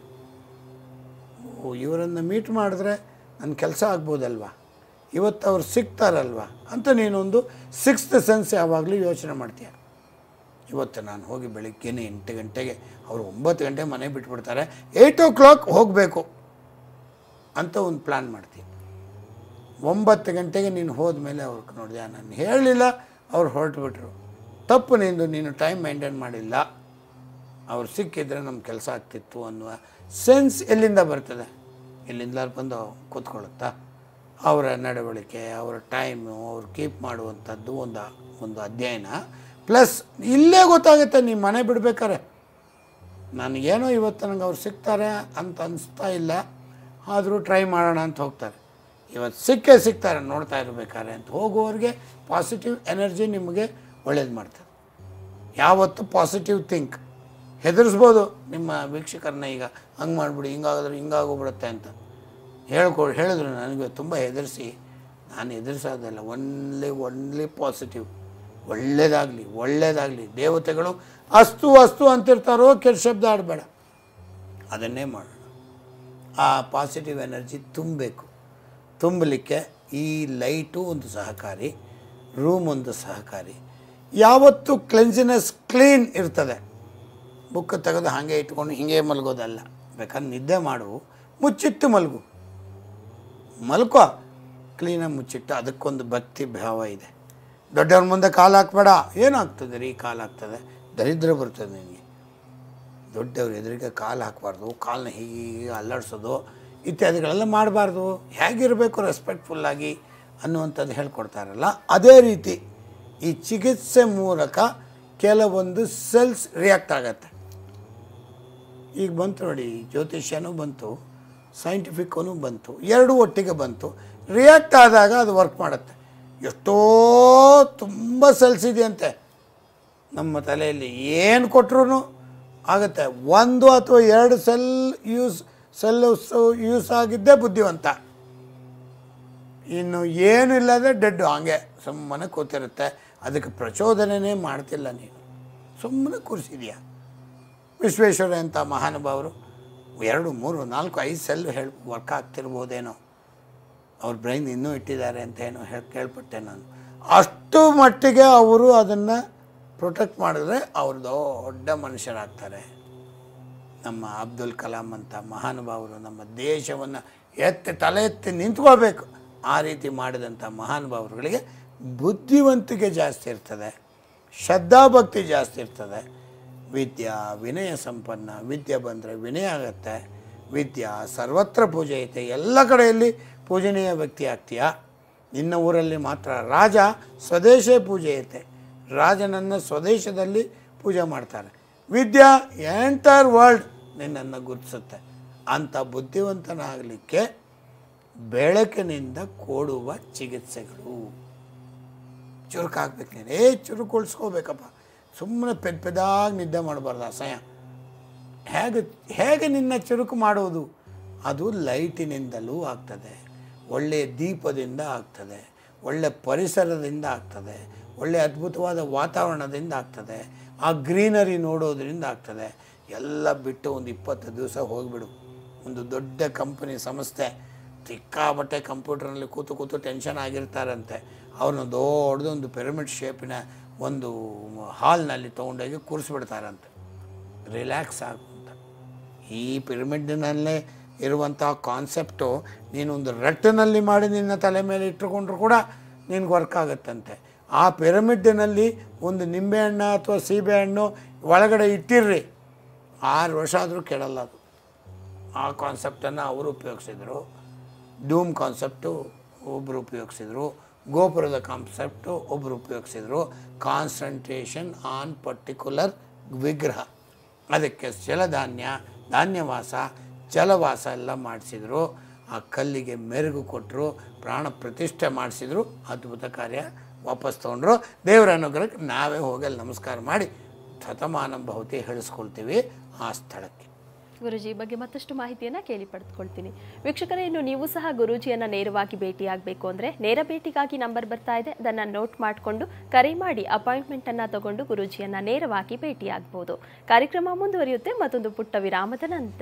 ಓ ಇವರನ್ನು ಮೀಟ್ ಮಾಡಿದ್ರೆ ನನ್ನ ಕೆಲಸ ಆಗ್ಬೋದಲ್ವಾ ಇವತ್ತು ಅವ್ರು ಸಿಗ್ತಾರಲ್ವಾ ಅಂತ ನೀನೊಂದು ಸಿಕ್ಸ್ತ್ ಸೆನ್ಸ್ ಯಾವಾಗಲೂ ಯೋಚನೆ ಮಾಡ್ತೀಯ ಇವತ್ತು ನಾನು ಹೋಗಿ ಬೆಳಿಗ್ಗೆನೇ ಎಂಟು ಗಂಟೆಗೆ ಅವರು ಒಂಬತ್ತು ಗಂಟೆ ಮನೆ ಬಿಟ್ಬಿಡ್ತಾರೆ ಏಯ್ಟ್ ಓ ಕ್ಲಾಕ್ ಹೋಗಬೇಕು ಅಂತ ಒಂದು ಪ್ಲ್ಯಾನ್ ಮಾಡ್ತೀನಿ ಒಂಬತ್ತು ಗಂಟೆಗೆ ನೀನು ಹೋದ್ಮೇಲೆ ಅವ್ರಿಗೆ ನೋಡಿದೆ ನಾನು ಹೇಳಲಿಲ್ಲ ಅವ್ರು ಹೊರಟುಬಿಟ್ರು ತಪ್ಪು ನಿಂದು ನೀನು ಟೈಮ್ ಮೇಂಟೈನ್ ಮಾಡಿಲ್ಲ ಅವ್ರು ಸಿಕ್ಕಿದ್ರೆ ನಮ್ಮ ಕೆಲಸ ಆಗ್ತಿತ್ತು ಅನ್ನುವ ಸೆನ್ಸ್ ಎಲ್ಲಿಂದ ಬರ್ತದೆ ಎಲ್ಲಿಂದ ಬಂದು ಕೂತ್ಕೊಳ್ಳುತ್ತಾ ಅವರ ನಡವಳಿಕೆ ಅವರ ಟೈಮು ಅವ್ರು ಕೀಪ್ ಮಾಡುವಂಥದ್ದು ಒಂದು ಒಂದು ಅಧ್ಯಯನ ಪ್ಲಸ್ ಇಲ್ಲೇ ಗೊತ್ತಾಗುತ್ತೆ ನೀವು ಮನೆ ಬಿಡ್ಬೇಕಾರೆ ನನಗೇನೋ ಇವತ್ತು ನನಗೆ ಅವ್ರು ಸಿಗ್ತಾರೆ ಅಂತ ಅನಿಸ್ತಾ ಇಲ್ಲ ಆದರೂ ಟ್ರೈ ಮಾಡೋಣ ಅಂತ ಹೋಗ್ತಾರೆ ಇವತ್ತು ಸಿಕ್ಕೇ ಸಿಗ್ತಾರೆ ನೋಡ್ತಾ ಇರಬೇಕಾರೆ ಅಂತ ಹೋಗುವವ್ರಿಗೆ ಪಾಸಿಟಿವ್ ಎನರ್ಜಿ ನಿಮಗೆ ಒಳ್ಳೇದು ಮಾಡ್ತದೆ ಯಾವತ್ತು ಪಾಸಿಟಿವ್ ಥಿಂಕ್ ಹೆದರಿಸ್ಬೋದು ನಿಮ್ಮ ವೀಕ್ಷಕರನ್ನ ಈಗ ಹಂಗೆ ಮಾಡಿಬಿಡಿ ಹಿಂಗಾಗಿದ್ರೆ ಹಿಂಗಾಗೋಗ್ಬಿಡುತ್ತೆ ಅಂತ ಹೇಳ್ಕೊ ಹೇಳಿದ್ರು ನನಗೆ ತುಂಬ ಹೆದರಿಸಿ ನಾನು ಹೆದರ್ಸೋದಲ್ಲ ಒನ್ಲಿ ಒನ್ಲಿ ಪಾಸಿಟಿವ್ ಒಳ್ಳೇದಾಗಲಿ ಒಳ್ಳೇದಾಗಲಿ ದೇವತೆಗಳು ಅಸ್ತು ಅಸ್ತು ಅಂತಿರ್ತಾರೋ ಕೆಟ್ಟ ಶಬ್ದ ಆಡಬೇಡ ಅದನ್ನೇ ಮಾಡೋಣ ಆ ಪಾಸಿಟಿವ್ ಎನರ್ಜಿ ತುಂಬಬೇಕು ತುಂಬಲಿಕ್ಕೆ ಈ ಲೈಟು ಒಂದು ಸಹಕಾರಿ ರೂಮ್ ಒಂದು ಸಹಕಾರಿ ಯಾವತ್ತು ಕ್ಲೆನ್ಸಿನೆಸ್ ಕ್ಲೀನ್ ಇರ್ತದೆ ಬುಕ್ ತೆಗೆದು ಹಾಗೆ ಇಟ್ಕೊಂಡು ಹಿಂಗೆ ಮಲಗೋದಲ್ಲ ಬೇಕಾದ್ರೆ ನಿದ್ದೆ ಮಾಡು ಮುಚ್ಚಿಟ್ಟು ಮಲಗು ಮಲ್ಕೋ ಕ್ಲೀನಾಗಿ ಮುಚ್ಚಿಟ್ಟು ಅದಕ್ಕೊಂದು ಭಕ್ತಿ ಭಾವ ಇದೆ ದೊಡ್ಡವ್ರ ಮುಂದೆ ಕಾಲು ಹಾಕ್ಬೇಡ ಏನಾಗ್ತದೆ ರೀ ಕಾಲು ಹಾಕ್ತದೆ ದರಿದ್ರ ಬರ್ತದೆ ನಿನಗೆ ದೊಡ್ಡವ್ರ ಎದುರಿಗೆ ಕಾಲು ಹಾಕಬಾರ್ದು ಕಾಲನ್ನ ಹೀಗೆ ಅಲ್ಲಾಡಿಸೋದು ಇತ್ಯಾದಿಗಳೆಲ್ಲ ಮಾಡಬಾರ್ದು ಹೇಗಿರಬೇಕು ರೆಸ್ಪೆಕ್ಟ್ಫುಲ್ಲಾಗಿ ಅನ್ನುವಂಥದ್ದು ಹೇಳ್ಕೊಡ್ತಾರಲ್ಲ ಅದೇ ರೀತಿ ಈ ಚಿಕಿತ್ಸೆ ಮೂಲಕ ಕೆಲವೊಂದು ಸೆಲ್ಸ್ ರಿಯಾಕ್ಟ್ ಆಗತ್ತೆ ಈಗ ಬಂತು ನೋಡಿ ಜ್ಯೋತಿಷ್ಯನೂ ಬಂತು ಸೈಂಟಿಫಿಕ್ಕೂ ಬಂತು ಎರಡೂ ಒಟ್ಟಿಗೆ ಬಂತು ರಿಯಾಕ್ಟ್ ಆದಾಗ ಅದು ವರ್ಕ್ ಮಾಡುತ್ತೆ ಎಷ್ಟೋ ತುಂಬ ಸೆಲ್ಸ್ ಇದೆಯಂತೆ ನಮ್ಮ ತಲೆಯಲ್ಲಿ ಏನು ಕೊಟ್ಟರು ಆಗುತ್ತೆ ಒಂದು ಅಥವಾ ಎರಡು ಸೆಲ್ ಯೂಸ್ ಸೆಲ್ ಯೂಸ್ ಆಗಿದ್ದೇ ಬುದ್ಧಿವಂತ ಇನ್ನು ಏನು ಇಲ್ಲದೆ ಡೆಡ್ ಹಾಗೆ ಸುಮ್ಮನೆ ಕೂತಿರುತ್ತೆ ಅದಕ್ಕೆ ಪ್ರಚೋದನೆಯೇ ಮಾಡ್ತಿಲ್ಲ ನೀನು ಸುಮ್ಮನೆ ಕೂರಿಸಿದ್ಯಾ ವಿಶ್ವೇಶ್ವರ ಅಂತ ಮಹಾನುಭಾವರು ಎರಡು ಮೂರು ನಾಲ್ಕು ಐದು ಸೆಲ್ ಹೇಳಿ ವರ್ಕ್ ಆಗ್ತಿರ್ಬೋದೇನೋ ಅವ್ರ ಬ್ರೈನ್ ಇನ್ನೂ ಇಟ್ಟಿದ್ದಾರೆ ಅಂತ ಏನೋ ಹೇಳಿ ಕೇಳ್ಪಟ್ಟೆ ನಾನು ಅಷ್ಟು ಮಟ್ಟಿಗೆ ಅವರು ಅದನ್ನು ಪ್ರೊಟೆಕ್ಟ್ ಮಾಡಿದ್ರೆ ಅವರು ದೊಡ್ಡ ಮನುಷ್ಯರಾಗ್ತಾರೆ ನಮ್ಮ ಅಬ್ದುಲ್ ಕಲಾಂ ಅಂತ ಮಹಾನುಭಾವರು ನಮ್ಮ ದೇಶವನ್ನು ಎತ್ತಿ ತಲೆ ಎತ್ತಿ ನಿಂತ್ಕೋಬೇಕು ಆ ರೀತಿ ಮಾಡಿದಂಥ ಮಹಾನುಭಾವರುಗಳಿಗೆ ಬುದ್ಧಿವಂತಿಕೆ ಜಾಸ್ತಿ ಇರ್ತದೆ ಶ್ರದ್ಧಾಭಕ್ತಿ ಜಾಸ್ತಿ ಇರ್ತದೆ ವಿದ್ಯಾ ವಿನಯ ಸಂಪನ್ನ ವಿದ್ಯೆ ಬಂದರೆ ವಿನಯ ಆಗುತ್ತೆ ವಿದ್ಯಾ ಸರ್ವತ್ರ ಪೂಜೆ ಐತೆ ಎಲ್ಲ ಕಡೆಯಲ್ಲಿ ಪೂಜನೀಯ ವ್ಯಕ್ತಿ ಆಗ್ತೀಯಾ ನಿನ್ನ ಊರಲ್ಲಿ ಮಾತ್ರ ರಾಜ ಸ್ವದೇಶೇ ಪೂಜೆ ಐತೆ ರಾಜನನ್ನು ಸ್ವದೇಶದಲ್ಲಿ ಪೂಜೆ ಮಾಡ್ತಾರೆ ವಿದ್ಯಾ ಎಂಟೈರ್ ವರ್ಲ್ಡ್ ನಿನ್ನನ್ನು ಗುರುತಿಸುತ್ತೆ ಅಂಥ ಬುದ್ಧಿವಂತನಾಗಲಿಕ್ಕೆ ಬೆಳಕಿನಿಂದ ಕೊಡುವ ಚಿಕಿತ್ಸೆಗಳು ಚುರುಕಾಗ್ಬೇಕು ನೀನು ಏ ಚುರುಕೊಳ್ಸ್ಕೋಬೇಕಪ್ಪ ಸುಮ್ಮನೆ ಪೆದ್ ಪೆದಾಗಿ ನಿದ್ದೆ ಮಾಡಬಾರ್ದು ಅಸಹ್ಯ ಹೇಗೆ ಹೇಗೆ ನಿನ್ನ ಚುರುಕು ಮಾಡುವುದು ಅದು ಲೈಟಿನಿಂದಲೂ ಆಗ್ತದೆ ಒಳ್ಳೆಯ ದೀಪದಿಂದ ಆಗ್ತದೆ ಒಳ್ಳೆಯ ಪರಿಸರದಿಂದ ಆಗ್ತದೆ ಒಳ್ಳೆಯ ಅದ್ಭುತವಾದ ವಾತಾವರಣದಿಂದ ಆಗ್ತದೆ ಆ ಗ್ರೀನರಿ ನೋಡೋದ್ರಿಂದ ಆಗ್ತದೆ ಎಲ್ಲ ಬಿಟ್ಟು ಒಂದು ಇಪ್ಪತ್ತು ದಿವಸ ಹೋಗಿಬಿಡು ಒಂದು ದೊಡ್ಡ ಕಂಪನಿ ಸಂಸ್ಥೆ ಸಿಕ್ಕಾಬಟ್ಟೆ ಕಂಪ್ಯೂಟರ್ನಲ್ಲಿ ಕೂತು ಕೂತು ಟೆನ್ಷನ್ ಆಗಿರ್ತಾರಂತೆ ಅವ್ರನ್ನ ದೊಡ್ಡದೊಂದು ಪಿರಮಿಡ್ ಶೇಪಿನ ಒಂದು ಹಾಲ್ನಲ್ಲಿ ತೊಗೊಂಡೋಗಿ ಕೂರಿಸ್ಬಿಡ್ತಾರಂತೆ ರಿಲ್ಯಾಕ್ಸ್ ಆಗು ಅಂತ ಈ ಪಿರಮಿಡ್ನಲ್ಲೇ ಇರುವಂಥ ಕಾನ್ಸೆಪ್ಟು ನೀನೊಂದು ರಟ್ಟಿನಲ್ಲಿ ಮಾಡಿ ನಿನ್ನ ತಲೆ ಮೇಲೆ ಇಟ್ಟುಕೊಂಡ್ರು ಕೂಡ ನಿನ್ಗೆ ವರ್ಕ್ ಆಗುತ್ತಂತೆ ಆ ಪಿರಮಿಡ್ಡಿನಲ್ಲಿ ಒಂದು ನಿಂಬೆಹಣ್ಣು ಅಥವಾ ಸೀಬೆಹಣ್ಣು ಒಳಗಡೆ ಇಟ್ಟಿರ್ರಿ ಆರು ವರ್ಷ ಆದರೂ ಕೆಡಲ್ಲ ಅದು ಆ ಕಾನ್ಸೆಪ್ಟನ್ನು ಅವರು ಉಪಯೋಗಿಸಿದರು ಡೂಮ್ ಕಾನ್ಸೆಪ್ಟು ಒಬ್ಬರು ಉಪಯೋಗಿಸಿದರು ಗೋಪುರದ ಕಾನ್ಸೆಪ್ಟು ಒಬ್ಬರು ಉಪಯೋಗಿಸಿದರು ಕಾನ್ಸಂಟ್ರೇಷನ್ ಆನ್ ಪರ್ಟಿಕ್ಯುಲರ್ ವಿಗ್ರಹ ಅದಕ್ಕೆ ಜಲಧಾನ್ಯ ಧಾನ್ಯವಾಸ ಜಲವಾಸ ಎಲ್ಲ ಮಾಡಿಸಿದ್ರು ಆ ಕಲ್ಲಿಗೆ ಮೆರುಗು ಕೊಟ್ಟರು ಪ್ರಾಣ ಪ್ರತಿಷ್ಠೆ ಮಾಡಿಸಿದ್ರು ಅದ್ಭುತ ಕಾರ್ಯ ವಾಪಸ್ ತೊಗೊಂಡ್ರು ದೇವರ ಅನುಗ್ರಹಕ್ಕೆ ನಾವೇ ಹೋಗಿ ಅಲ್ಲಿ ನಮಸ್ಕಾರ ಮಾಡಿ ಶತಮಾನ ಭವತಿ ಹೇಳಿಸ್ಕೊಳ್ತೀವಿ ಆ ಸ್ಥಳಕ್ಕೆ ಗುರುಜಿ ಈ ಬಗ್ಗೆ ಮತ್ತಷ್ಟು ಮಾಹಿತಿಯನ್ನ ಕೇಳಿ ಪಡೆದುಕೊಳ್ತೀನಿ ವೀಕ್ಷಕರೇ ಇನ್ನು ನೀವು ಸಹ ಗುರೂಜಿಯನ್ನ ನೇರವಾಗಿ ಭೇಟಿಯಾಗಬೇಕು ಅಂದ್ರೆ ನೇರ ಭೇಟಿಗಾಗಿ ನಂಬರ್ ಬರ್ತಾ ಇದೆ ಅದನ್ನ ನೋಟ್ ಮಾಡಿಕೊಂಡು ಕರೆ ಮಾಡಿ ಅಪಾಯಿಂಟ್ಮೆಂಟ್ ಅನ್ನ ತಗೊಂಡು ಗುರೂಜಿಯನ್ನ ನೇರವಾಗಿ ಭೇಟಿಯಾಗಬಹುದು ಕಾರ್ಯಕ್ರಮ ಮುಂದುವರಿಯುತ್ತೆ ಮತ್ತೊಂದು ಪುಟ್ಟ ವಿರಾಮದ ನಂತರ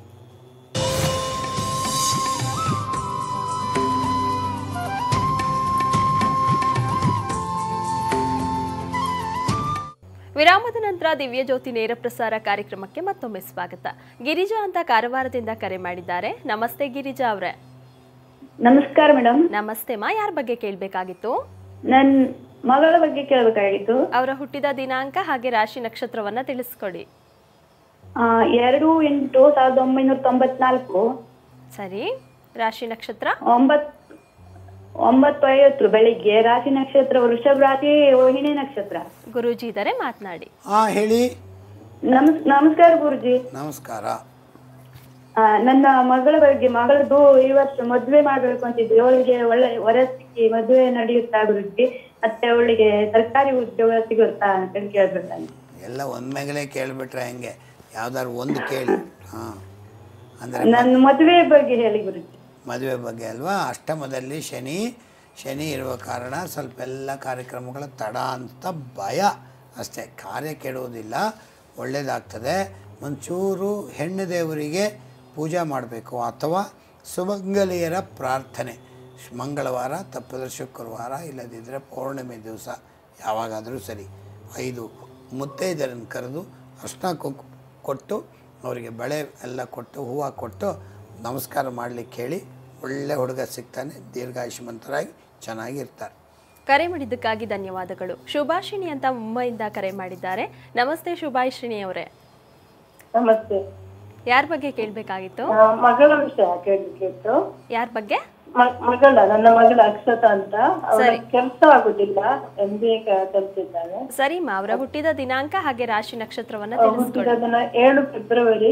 ವಿರಾಮದ ನಂತರ ದಿವ್ಯ ಜ್ಯೋತಿ ನೇರ ಪ್ರಸಾರ ಕಾರ್ಯಕ್ರಮಕ್ಕೆ ಮತ್ತೊಮ್ಮೆ ಸ್ವಾಗತ ಗಿರಿಜಾ ಅಂತ ಕಾರವಾರದಿಂದ ಕರೆ ಮಾಡಿದ್ದಾರೆ ನಮಸ್ತೆ ಗಿರಿಜಾ ಅವರೇ ನಮಸ್ಕಾರ ಮೇಡಮ್ ನಮಸ್ತೆ ಮಾ ಯಾರ ಬಗ್ಗೆ ಕೇಳಬೇಕಾಗಿತ್ತು ನನ್ ಮಗಳ ಬಗ್ಗೆ ಕೇಳಬೇಕಾಗಿತ್ತು ಅವರ ಹುಟ್ಟಿದ ದಿನಾಂಕ ಹಾಗೆ ರಾಶಿ ನಕ್ಷತ್ರವನ್ನ ತಿಳಿಸ್ಕೊಡಿ ಆ, ಎರಡು ಎಂಟು ಸಾವಿರದ ಒಂಬೈನೂರ ತೊಂಬತ್ನಾಲ್ಕು ಸರಿ ರಾಶಿ ನಕ್ಷತ್ರ ಒಂಬತ್ ಒಂಬತ್ತು ಐವತ್ತು ಬೆಳಿಗ್ಗೆ ರಾಶಿ ನಕ್ಷತ್ರ ವೃಷಭ ರಾಶಿ ರೋಹಿಣಿ ನಕ್ಷತ್ರ ಗುರೂಜಿ ಇದ್ದಾರೆ ಮಾತನಾಡಿ ಹಾಂ ಹೇಳಿ ನಮಸ್ ನಮಸ್ಕಾರ ಗುರುಜಿ ನಮಸ್ಕಾರ ಆ, ನನ್ನ ಮಗಳ ಬಗ್ಗೆ ಮಗಳದು ಈ ವರ್ಷ ಮದ್ವೆ ಮಾಡ್ಬೇಕು ಅಂತಿದ್ವಿ ಅವಳಿಗೆ ಒಳ್ಳೆ ವರ ಸಿಕ್ಕಿ ಮದ್ವೆ ನಡೆಯುತ್ತಾ ಗುರುಜಿ ಮತ್ತೆ ಅವಳಿಗೆ ಸರ್ಕಾರಿ ಉದ್ಯೋಗ ಸಿಗುತ್ತಾ ಅಂತ ಕೇಳ್ಬೇಕು ನಾನು ಎಲ್ಲ ಒಮ್ಮೆಗಳೇ ಕೇಳಿಬಿಟ್ರೆ ಹೆಂಗೆ ಯಾವ್ದಾದ್ರು ಒಂದು ಕೇಳಿ ಹಾಂ ಅಂದರೆ ನನ್ನ ಮದ್ವೆ ಬಗ್ಗೆ ಹೇಳಿ ಗುರುಜಿ ಮದುವೆ ಬಗ್ಗೆ ಅಲ್ವಾ ಅಷ್ಟಮದಲ್ಲಿ ಶನಿ ಶನಿ ಇರುವ ಕಾರಣ ಸ್ವಲ್ಪ ಎಲ್ಲ ಕಾರ್ಯಕ್ರಮಗಳ ತಡ ಅಂತ ಭಯ ಅಷ್ಟೇ ಕಾರ್ಯ ಕೆಡುವುದಿಲ್ಲ ಒಳ್ಳೆಯದಾಗ್ತದೆ ಒಂಚೂರು ಹೆಣ್ಣು ದೇವರಿಗೆ ಪೂಜೆ ಮಾಡಬೇಕು ಅಥವಾ ಸುಮಂಗಲಿಯರ ಪ್ರಾರ್ಥನೆ ಶ್- ಮಂಗಳವಾರ ತಪ್ಪಿದ್ರೆ ಶುಕ್ರವಾರ ಇಲ್ಲದಿದ್ದರೆ ಪೌರ್ಣಿಮೆ ದಿವಸ ಯಾವಾಗಾದರೂ ಸರಿ ಐದು ಮುತ್ತೈದರನ್ನು ಕರೆದು ಅರ್ಶಿನ ಕುಂಕು ಕೊಟ್ಟು ಅವರಿಗೆ ಬಳೆ ಎಲ್ಲ ಕೊಟ್ಟು ಹೂವು ಕೊಟ್ಟು ನಮಸ್ಕಾರ ಮಾಡಲಿಕ್ಕೆ ಹೇಳಿ ಒಳ್ಳೆ ಹುಡುಗ ಸಿಗ್ತಾನೆ ದೀರ್ಘಾಯುಷ್ಮಂತರಾಗಿ ಚೆನ್ನಾಗಿರ್ತಾರೆ ಕರೆ ಮಾಡಿದ್ದಕ್ಕಾಗಿ ಧನ್ಯವಾದಗಳು ಶುಭಾಷಿಣಿ ಅಂತ ಮುಂಬೈಯಿಂದ ಕರೆ ಮಾಡಿದ್ದಾರೆ ನಮಸ್ತೆ ಶುಭಾಷಿಣಿ ಅವರೇ ನಮಸ್ತೆ ಯಾರ ಬಗ್ಗೆ ಕೇಳಬೇಕಾಗಿತ್ತು ಆ, ಮಗಳ ವಿಷಯ ಕೇಳಬೇಕಿತ್ತು ಯಾರ ಬಗ್ಗೆ ಮ- ಮಗಳ ನನ್ನ ಮಗಳ ಅಕ್ಷತಾ ಅಂತ ಅವಳ ಕೆಲಸ ಆಗುದಿಲ್ಲ ಎಂ ಬಿ ಎ ಕಲ್ತಿದ್ದಾಳೆ ಸರಿ ಮಾ ಅವರ ಹುಟ್ಟಿದ ದಿನಾಂಕ ಹಾಗೆ ರಾಶಿ ನಕ್ಷತ್ರವನ್ನ ತಿಳಿಸ್ಕೊಡಿ ಹುಟ್ಟಿರೋದನ್ನ ಏಳು ಫೆಬ್ರವರಿ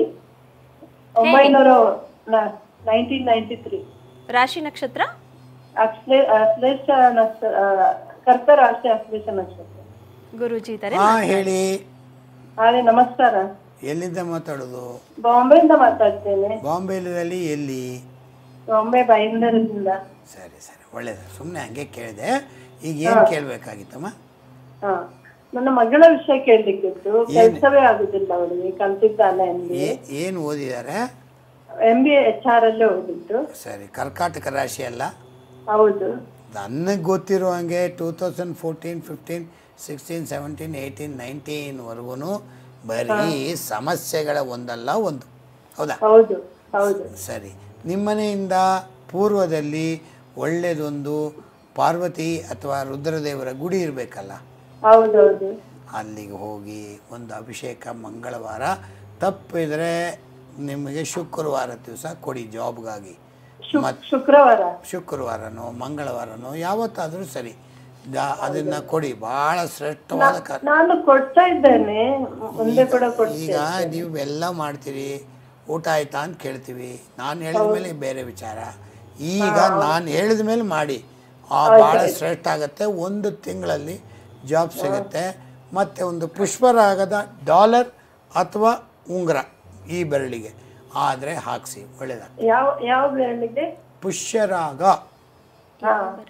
ಒಂಬೈನೂರ ನೈನ್ಟೀನ್ ನೈನ್ಟಿ ತ್ರೀ ರಾಶಿ ನಕ್ಷತ್ರ ಅಶ್ಲೇ ಅಶ್ಲೇಷ ನಕ್ಷ- ಆ, ಕರ್ಕ ರಾಶಿ ಅಶ್ಲೇಷ ನಕ್ಷತ್ರ ಗುರೂಜಿ ಇದ್ದಾರೆ ಹಾಂ ಹೇಳಿ ಹಾಗೆ ನಮಸ್ಕಾರ ಎಲ್ಲಿಂದ ಮಾತಾಡೋದು ಬಾಂಬೆಯಿಂದ ಮಾತಾಡ್ತೇನೆ ಬಾಂಬೆಯಲ್ಲಿ ಎಲ್ಲಿ ಬಾಂಬೆ ಬೈಂದರದಿಂದ ಸರಿ ಸರಿ ಒಳ್ಳೇದು ಸುಮ್ಮನೆ ಹಂಗೆ ಕೇಳಿದೆ ಈಗ ಏನು ಕೇಳಬೇಕಾಗಿತ್ತಮ್ಮ ಹಾ ನನ್ನ ಮಗಳ ವಿಷಯ ಕೇಳಲಿಕ್ಕಿತ್ತು ಕೆಲಸವೇ ಆಗುದಿಲ್ಲ ಅವಳಿಗೆ ಕಲ್ತಿದ್ದಾನೆ ಎಂದು ಏನು ಓದಿದ್ದಾರೆ ಎಂ ಬಿ ಎಚ್ ಆರ್ ಅಲ್ಲೇ ಓದಿದ್ದು ಸರಿ ಕರ್ಕಾಟಕ ರಾಶಿ ಅಲ್ಲ ಹೌದು ನನಗೆ ಗೊತ್ತಿರೋ ಹಾಗೆ two thousand fourteen fifteen sixteen seventeen eighteen ನೈನ್ಟೀನ್ವರೆಗೂ ಬರೀ ಸಮಸ್ಯೆಗಳ ಒಂದಲ್ಲ ಒಂದು ಹೌದಾ ಹೌದು ಹೌದು ಸರಿ ನಿಮ್ಮನೆಯಿಂದ ಪೂರ್ವದಲ್ಲಿ ಒಳ್ಳೆಯದೊಂದು ಪಾರ್ವತಿ ಅಥವಾ ರುದ್ರದೇವರ ಗುಡಿ ಇರಬೇಕಲ್ಲ ಹೌದೌದು ಅಲ್ಲಿಗೆ ಹೋಗಿ ಒಂದು ಅಭಿಷೇಕ ಮಂಗಳವಾರ ತಪ್ಪಿದರೆ ನಿಮಗೆ ಶುಕ್ರವಾರ ದಿವಸ ಕೊಡಿ ಜಾಬ್ಗಾಗಿ ಶುಕ್- ಶುಕ್ರವಾರ ಶುಕ್ರವಾರನೋ ಮಂಗಳವಾರನೋ ಯಾವತ್ತಾದರೂ ಸರಿ ಜಾ- ಅದನ್ನ ಕೊಡಿ ಭಾಳ ಶ್ರೇಷ್ಠವಾದ ಕ ನಾನು ಕೊಡ್ತಾ ಇದ್ದೇನೆ ಮುಂದೆ ಕೂಡ ಕೊಡ್ತೀನಿ ಈಗ ನೀವು ಎಲ್ಲ ಮಾಡ್ತೀರಿ ಊಟ ಆಯ್ತಾ ಅಂತ ಕೇಳ್ತೀವಿ ನಾನು ಹೇಳಿದ ಮೇಲೆ ಬೇರೆ ವಿಚಾರ ಈಗ ನಾನು ಹೇಳಿದ ಮೇಲೆ ಮಾಡಿ ಆ ಭಾಳ ಶ್ರೇಷ್ಠ ಆಗುತ್ತೆ ಒಂದು ತಿಂಗಳಲ್ಲಿ ಜಾಬ್ ಸಿಗುತ್ತೆ ಮತ್ತು ಒಂದು ಪುಷ್ಪರಾಗದ ಡಾಲರ್ ಅಥವಾ ಉಂಗುರ ಈ ಬೆರಳಿಗೆ ಆದರೆ ಹಾಕಿಸಿ ಒಳ್ಳೆಯದಾಗ್ತದೆ ಯಾವ ಯಾವ ಬ್ರ್ಯಾಂಡಿಗೆ ಪುಷ್ಯರಾಗ ಹಾ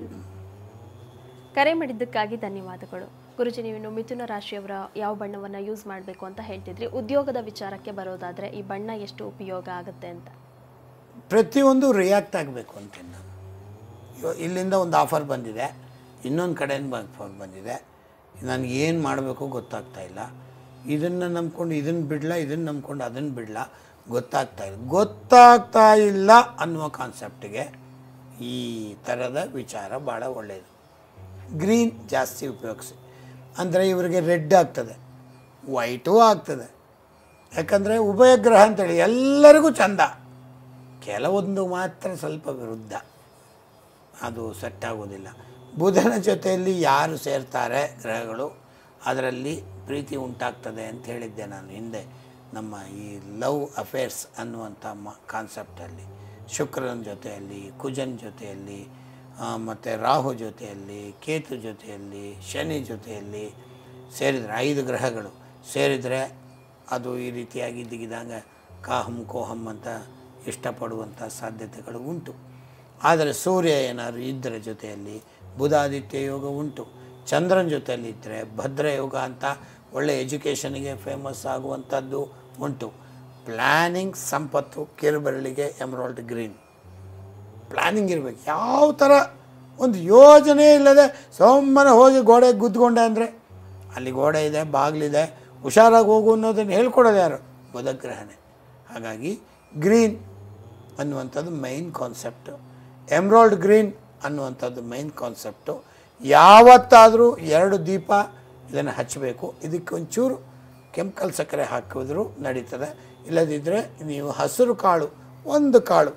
ಕರೆ ಮಾಡಿದ್ದಕ್ಕಾಗಿ ಧನ್ಯವಾದಗಳು ಗುರುಜಿ ನೀವು ಮಿಥುನ ರಾಶಿಯವರ ಯಾವ ಬಣ್ಣವನ್ನು ಯೂಸ್ ಮಾಡಬೇಕು ಅಂತ ಹೇಳ್ತಿದ್ರಿ ಉದ್ಯೋಗದ ವಿಚಾರಕ್ಕೆ ಬರೋದಾದ್ರೆ ಈ ಬಣ್ಣ ಎಷ್ಟು ಉಪಯೋಗ ಆಗುತ್ತೆ ಅಂತ ಪ್ರತಿಯೊಂದು ರಿಯಾಕ್ಟ್ ಆಗಬೇಕು ಅಂತೀನಿ ನಾನು ಇವ- ಇಲ್ಲಿಂದ ಒಂದು ಆಫರ್ ಬಂದಿದೆ ಇನ್ನೊಂದು ಕಡೆಯಿಂದ ಆಫರ್ ಬಂದಿದೆ ನನಗೆ ಏನು ಮಾಡಬೇಕು ಗೊತ್ತಾಗ್ತಾ ಇಲ್ಲ ಇದನ್ನು ನಂಬ್ಕೊಂಡು ಇದನ್ನು ಬಿಡಲ ಇದನ್ನು ನಂಬ್ಕೊಂಡು ಅದನ್ನು ಬಿಡಲ ಗೊತ್ತಾಗ್ತಾ ಇಲ್ಲ ಗೊತ್ತಾಗ್ತಾ ಇಲ್ಲ ಅನ್ನುವ ಕಾನ್ಸೆಪ್ಟಿಗೆ ಈ ಥರದ ವಿಚಾರ ಭಾಳ ಒಳ್ಳೆಯದು ಗ್ರೀನ್ ಜಾಸ್ತಿ ಉಪಯೋಗಿಸಿ ಅಂದರೆ ಇವರಿಗೆ ರೆಡ್ ಆಗ್ತದೆ ವೈಟೂ ಆಗ್ತದೆ ಯಾಕಂದರೆ ಉಭಯ ಗ್ರಹ ಅಂತೇಳಿ ಎಲ್ಲರಿಗೂ ಚಂದ ಕೆಲವೊಂದು ಮಾತ್ರ ಸ್ವಲ್ಪ ವಿರುದ್ಧ ಅದು ಸೆಟ್ ಆಗೋದಿಲ್ಲ ಬುಧನ ಜೊತೆಯಲ್ಲಿ ಯಾರು ಸೇರ್ತಾರೆ ಗ್ರಹಗಳು ಅದರಲ್ಲಿ ಪ್ರೀತಿ ಉಂಟಾಗ್ತದೆ ಅಂತ ಹೇಳಿದ್ದೆ ನಾನು ಹಿಂದೆ ನಮ್ಮ ಈ ಲವ್ ಅಫೇರ್ಸ್ ಅನ್ನುವಂಥ ಮ ಕಾನ್ಸೆಪ್ಟಲ್ಲಿ ಶುಕ್ರನ ಜೊತೆಯಲ್ಲಿ ಕುಜನ್ ಜೊತೆಯಲ್ಲಿ ಮತ್ತು ರಾಹು ಜೊತೆಯಲ್ಲಿ ಕೇತು ಜೊತೆಯಲ್ಲಿ ಶನಿ ಜೊತೆಯಲ್ಲಿ ಸೇರಿದರೆ ಐದು ಗ್ರಹಗಳು ಸೇರಿದರೆ ಅದು ಈ ರೀತಿಯಾಗಿ ಇದ್ದಗಿದ್ದಂಗೆ ಕಾಹಂ ಕೋಹಂ ಅಂತ ಇಷ್ಟಪಡುವಂಥ ಸಾಧ್ಯತೆಗಳು ಉಂಟು ಆದರೆ ಸೂರ್ಯ ಏನಾದ್ರು ಇದ್ದರ ಜೊತೆಯಲ್ಲಿ ಬುಧಾದಿತ್ಯ ಯೋಗ ಉಂಟು ಚಂದ್ರನ ಜೊತೆಯಲ್ಲಿ ಇದ್ದರೆ ಭದ್ರ ಯೋಗ ಅಂತ ಒಳ್ಳೆ ಎಜುಕೇಷನ್ಗೆ ಫೇಮಸ್ ಆಗುವಂಥದ್ದು ಉಂಟು ಪ್ಲ್ಯಾನಿಂಗ್ ಸಂಪತ್ತು ಕಿರುಬೆರಳಿಗೆ ಎಮರಾಲ್ಡ್ ಗ್ರೀನ್ ಪ್ಲ್ಯಾನಿಂಗ್ ಇರಬೇಕು ಯಾವ ಥರ ಒಂದು ಯೋಜನೆ ಇಲ್ಲದೆ ಸೋಮನೆ ಹೋಗಿ ಗೋಡೆ ಗುದ್ದುಕೊಂಡೆ ಅಂದರೆ ಅಲ್ಲಿ ಗೋಡೆ ಇದೆ ಬಾಗಿಲಿದೆ ಹುಷಾರಾಗಿ ಹೋಗು ಅನ್ನೋದನ್ನು ಹೇಳ್ಕೊಡೋದು ಯಾರು ಬುಧಗ್ರಹನೇ ಹಾಗಾಗಿ ಗ್ರೀನ್ ಅನ್ನುವಂಥದ್ದು ಮೈನ್ ಕಾನ್ಸೆಪ್ಟು ಎಮ್ರಾಲ್ಡ್ ಗ್ರೀನ್ ಅನ್ನುವಂಥದ್ದು ಮೈನ್ ಕಾನ್ಸೆಪ್ಟು ಯಾವತ್ತಾದರೂ ಎರಡು ದೀಪ ಇದನ್ನು ಹಚ್ಚಬೇಕು ಇದಕ್ಕೆ ಒಂಚೂರು ಕೆಂಪಲ್ ಸಕ್ಕರೆ ಹಾಕಿದ್ರು ನಡೀತದೆ ಇಲ್ಲದಿದ್ದರೆ ನೀವು ಹಸಿರು ಕಾಳು ಒಂದು ಕಾಳು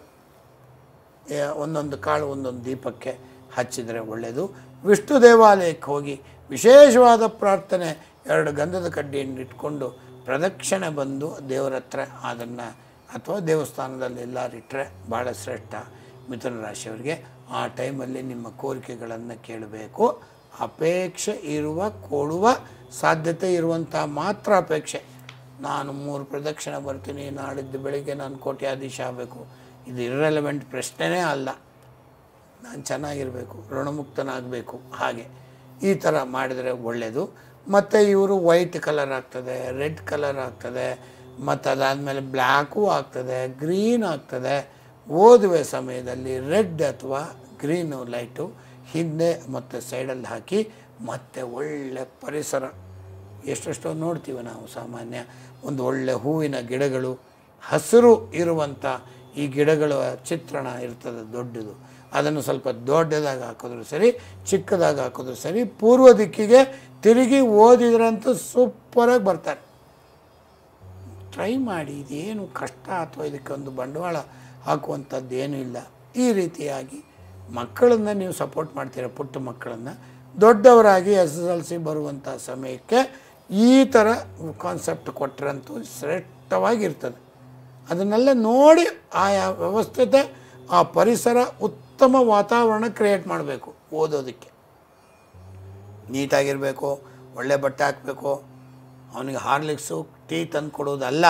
ಏ- ಒಂದೊಂದು ಕಾಳು ಒಂದೊಂದು ದೀಪಕ್ಕೆ ಹಚ್ಚಿದರೆ ಒಳ್ಳೆಯದು ವಿಷ್ಣು ದೇವಾಲಯಕ್ಕೆ ಹೋಗಿ ವಿಶೇಷವಾದ ಪ್ರಾರ್ಥನೆ ಎರಡು ಗಂಧದ ಕಡ್ಡಿಯನ್ನು ಇಟ್ಕೊಂಡು ಪ್ರದಕ್ಷಿಣೆ ಬಂದು ದೇವರ ಹತ್ರ ಅದನ್ನು ಅಥವಾ ದೇವಸ್ಥಾನದಲ್ಲಿ ಎಲ್ಲರಿಟ್ಟರೆ ಭಾಳ ಶ್ರೇಷ್ಠ ಮಿಥುನ ರಾಶಿಯವರಿಗೆ ಆ ಟೈಮಲ್ಲಿ ನಿಮ್ಮ ಕೋರಿಕೆಗಳನ್ನು ಕೇಳಬೇಕು ಅಪೇಕ್ಷೆ ಇರುವ ಕೊಡುವ ಸಾಧ್ಯತೆ ಇರುವಂಥ ಮಾತ್ರ ಅಪೇಕ್ಷೆ ನಾನು ಮೂರು ಪ್ರದಕ್ಷಿಣೆ ಬರ್ತೀನಿ ನಾಳಿದ್ದು ಬೆಳಿಗ್ಗೆ ನಾನು ಕೋಟ್ಯಾಧೀಶ ಆಗಬೇಕು ಇದು ಇರ್ರೆಲೆವೆಂಟ್ ಪ್ರಶ್ನೆನೇ ಅಲ್ಲ ನಾನು ಚೆನ್ನಾಗಿರಬೇಕು ಋಣಮುಕ್ತನಾಗಬೇಕು ಹಾಗೆ ಈ ಥರ ಮಾಡಿದರೆ ಒಳ್ಳೆಯದು ಮತ್ತು ಇವರು ವೈಟ್ ಕಲರ್ ಆಗ್ತದೆ ರೆಡ್ ಕಲರ್ ಆಗ್ತದೆ ಮತ್ತು ಅದಾದಮೇಲೆ ಬ್ಲ್ಯಾಕು ಆಗ್ತದೆ ಗ್ರೀನ್ ಆಗ್ತದೆ ಓದುವೆ ಸಮಯದಲ್ಲಿ ರೆಡ್ ಅಥವಾ ಗ್ರೀನು ಲೈಟು ಹಿಂದೆ ಮತ್ತು ಸೈಡಲ್ಲಿ ಹಾಕಿ ಮತ್ತೆ ಒಳ್ಳೆ ಪರಿಸರ ಎಷ್ಟೆಷ್ಟೋ ನೋಡ್ತೀವಿ ನಾವು ಸಾಮಾನ್ಯ ಒಂದು ಒಳ್ಳೆ ಹೂವಿನ ಗಿಡಗಳು ಹಸಿರು ಇರುವಂಥ ಈ ಗಿಡಗಳ ಚಿತ್ರಣ ಇರ್ತದೆ ದೊಡ್ಡದು ಅದನ್ನು ಸ್ವಲ್ಪ ದೊಡ್ಡದಾಗಿ ಹಾಕಿದ್ರು ಸರಿ ಚಿಕ್ಕದಾಗಿ ಹಾಕಿದ್ರು ಸರಿ ಪೂರ್ವ ದಿಕ್ಕಿಗೆ ತಿರುಗಿ ಓದಿದ್ರಂತೂ ಸೂಪರಾಗಿ ಬರ್ತಾರೆ ಟ್ರೈ ಮಾಡಿ ಇದೇನು ಕಷ್ಟ ಅಥವಾ ಇದಕ್ಕೆ ಒಂದು ಬಂಡವಾಳ ಹಾಕುವಂಥದ್ದು ಏನೂ ಇಲ್ಲ ಈ ರೀತಿಯಾಗಿ ಮಕ್ಕಳನ್ನು ನೀವು ಸಪೋರ್ಟ್ ಮಾಡ್ತೀರ ಪುಟ್ಟ ಮಕ್ಕಳನ್ನು ದೊಡ್ಡವರಾಗಿ ಎಸ್ ಎಸ್ ಎಲ್ ಸಿ ಬರುವಂಥ ಸಮಯಕ್ಕೆ ಈ ಥರ ಕಾನ್ಸೆಪ್ಟ್ ಕೊಟ್ಟರಂತೂ ಶ್ರೇಷ್ಠವಾಗಿರ್ತದೆ ಅದನ್ನೆಲ್ಲ ನೋಡಿ ಆಯಾ ವ್ಯವಸ್ಥಿತ ಆ ಪರಿಸರ ಉತ್ತಮ ವಾತಾವರಣ ಕ್ರಿಯೇಟ್ ಮಾಡಬೇಕು ಓದೋದಕ್ಕೆ ನೀಟಾಗಿರಬೇಕು ಒಳ್ಳೆ ಬಟ್ಟೆ ಹಾಕಬೇಕು ಅವನಿಗೆ ಹಾರ್ಲಿಕ್ಸು ಟೀ ತಂದು ಕೊಡೋದಲ್ಲ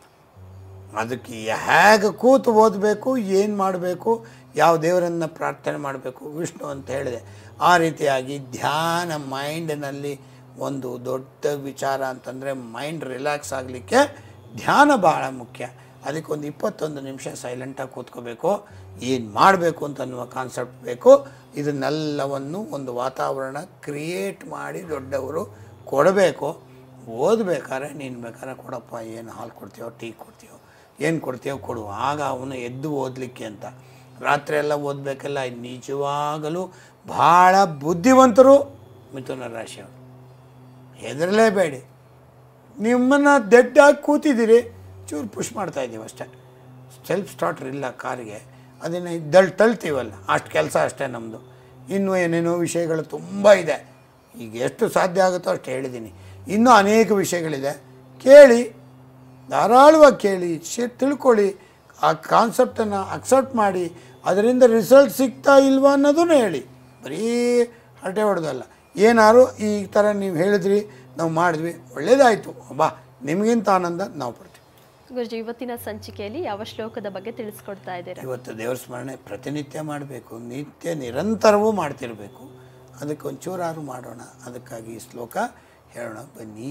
ಅದಕ್ಕೆ ಹೇಗೆ ಕೂತು ಓದಬೇಕು ಏನು ಮಾಡಬೇಕು ಯಾವ ದೇವರನ್ನು ಪ್ರಾರ್ಥನೆ ಮಾಡಬೇಕು ವಿಷ್ಣು ಅಂತ ಹೇಳಿದೆ ಆ ರೀತಿಯಾಗಿ ಧ್ಯಾನ ಮೈಂಡಿನಲ್ಲಿ ಒಂದು ದೊಡ್ಡ ವಿಚಾರ ಅಂತಂದರೆ ಮೈಂಡ್ ರಿಲ್ಯಾಕ್ಸ್ ಆಗಲಿಕ್ಕೆ ಧ್ಯಾನ ಭಾಳ ಮುಖ್ಯ ಅದಕ್ಕೊಂದು ಇಪ್ಪತ್ತೊಂದು ನಿಮಿಷ ಸೈಲೆಂಟಾಗಿ ಕೂತ್ಕೋಬೇಕು ಏನು ಮಾಡಬೇಕು ಅಂತ ಅನ್ನುವ ಕಾನ್ಸೆಪ್ಟ್ ಬೇಕು ಇದನ್ನೆಲ್ಲವನ್ನು ಒಂದು ವಾತಾವರಣ ಕ್ರಿಯೇಟ್ ಮಾಡಿ ದೊಡ್ಡವರು ಕೊಡಬೇಕು ಓದಬೇಕಾದ್ರೆ ನೀನು ಬೇಕಾದ್ರೆ ಕೊಡಪ್ಪ ಏನು ಹಾಲು ಕೊಡ್ತೀಯೋ ಟೀ ಕೊಡ್ತೀಯೋ ಏನು ಕೊಡ್ತೀಯೋ ಕೊಡು ಆಗ ಅವನು ಎದ್ದು ಓದಲಿಕ್ಕೆ ಅಂತ ರಾತ್ರಿ ಎಲ್ಲ ಓದಬೇಕೆಲ್ಲ ನಿಜವಾಗಲೂ ಭಾಳ ಬುದ್ಧಿವಂತರು ಮಿಥುನ ರಾಶಿಯವರು ಹೆದರಲೇಬೇಡಿ ನಿಮ್ಮನ್ನು ದೆಡ್ಡಾಗಿ ಕೂತಿದ್ದೀರಿ ಚೂರು ಪುಷ್ ಮಾಡ್ತಾ ಇದ್ದೀವಿ ಅಷ್ಟೇ ಸೆಲ್ಫ್ ಸ್ಟಾರ್ಟರ್ ಇಲ್ಲ ಕಾರಿಗೆ ಅದನ್ನು ದಳ್ ತಳ್ತೀವಲ್ಲ ಅಷ್ಟು ಕೆಲಸ ಅಷ್ಟೇ ನಮ್ಮದು ಇನ್ನೂ ಏನೇನೋ ವಿಷಯಗಳು ತುಂಬ ಇದೆ ಈಗ ಎಷ್ಟು ಸಾಧ್ಯ ಆಗುತ್ತೋ ಅಷ್ಟು ಹೇಳಿದ್ದೀನಿ ಇನ್ನೂ ಅನೇಕ ವಿಷಯಗಳಿದೆ ಕೇಳಿ ಧಾರಾಳವಾಗಿ ಕೇಳಿ ಶೇ ತಿಳ್ಕೊಳ್ಳಿ ಆ ಕಾನ್ಸೆಪ್ಟನ್ನು ಅಕ್ಸೆಪ್ಟ್ ಮಾಡಿ ಅದರಿಂದ ರಿಸಲ್ಟ್ ಸಿಗ್ತಾ ಇಲ್ವಾ ಅನ್ನೋದನ್ನು ಹೇಳಿ ಬರೀ ಹರಟೆ ಹೊಡೆದಲ್ಲ ಏನಾರು ಈ ಥರ ನೀವು ಹೇಳಿದ್ರಿ ನಾವು ಮಾಡಿದ್ವಿ ಒಳ್ಳೇದಾಯಿತು ಬಾ ನಿಮಗಿಂತ ಆನಂದ ನಾವು ಪಡ್ತೀವಿ ಗುರುಜಿ ಇವತ್ತಿನ ಸಂಚಿಕೆಯಲ್ಲಿ ಯಾವ ಶ್ಲೋಕದ ಬಗ್ಗೆ ತಿಳಿಸ್ಕೊಡ್ತಾ ಇದ್ದೀರಾ ಇವತ್ತು ದೇವರ ಸ್ಮರಣೆ ಪ್ರತಿನಿತ್ಯ ಮಾಡಬೇಕು ನಿತ್ಯ ನಿರಂತರವೂ ಮಾಡ್ತಿರಬೇಕು ಅದಕ್ಕೆ ಒಂಚೂರಾರು ಮಾಡೋಣ ಅದಕ್ಕಾಗಿ ಈ ಶ್ಲೋಕ ಹೇಳೋಣ ಬನ್ನಿ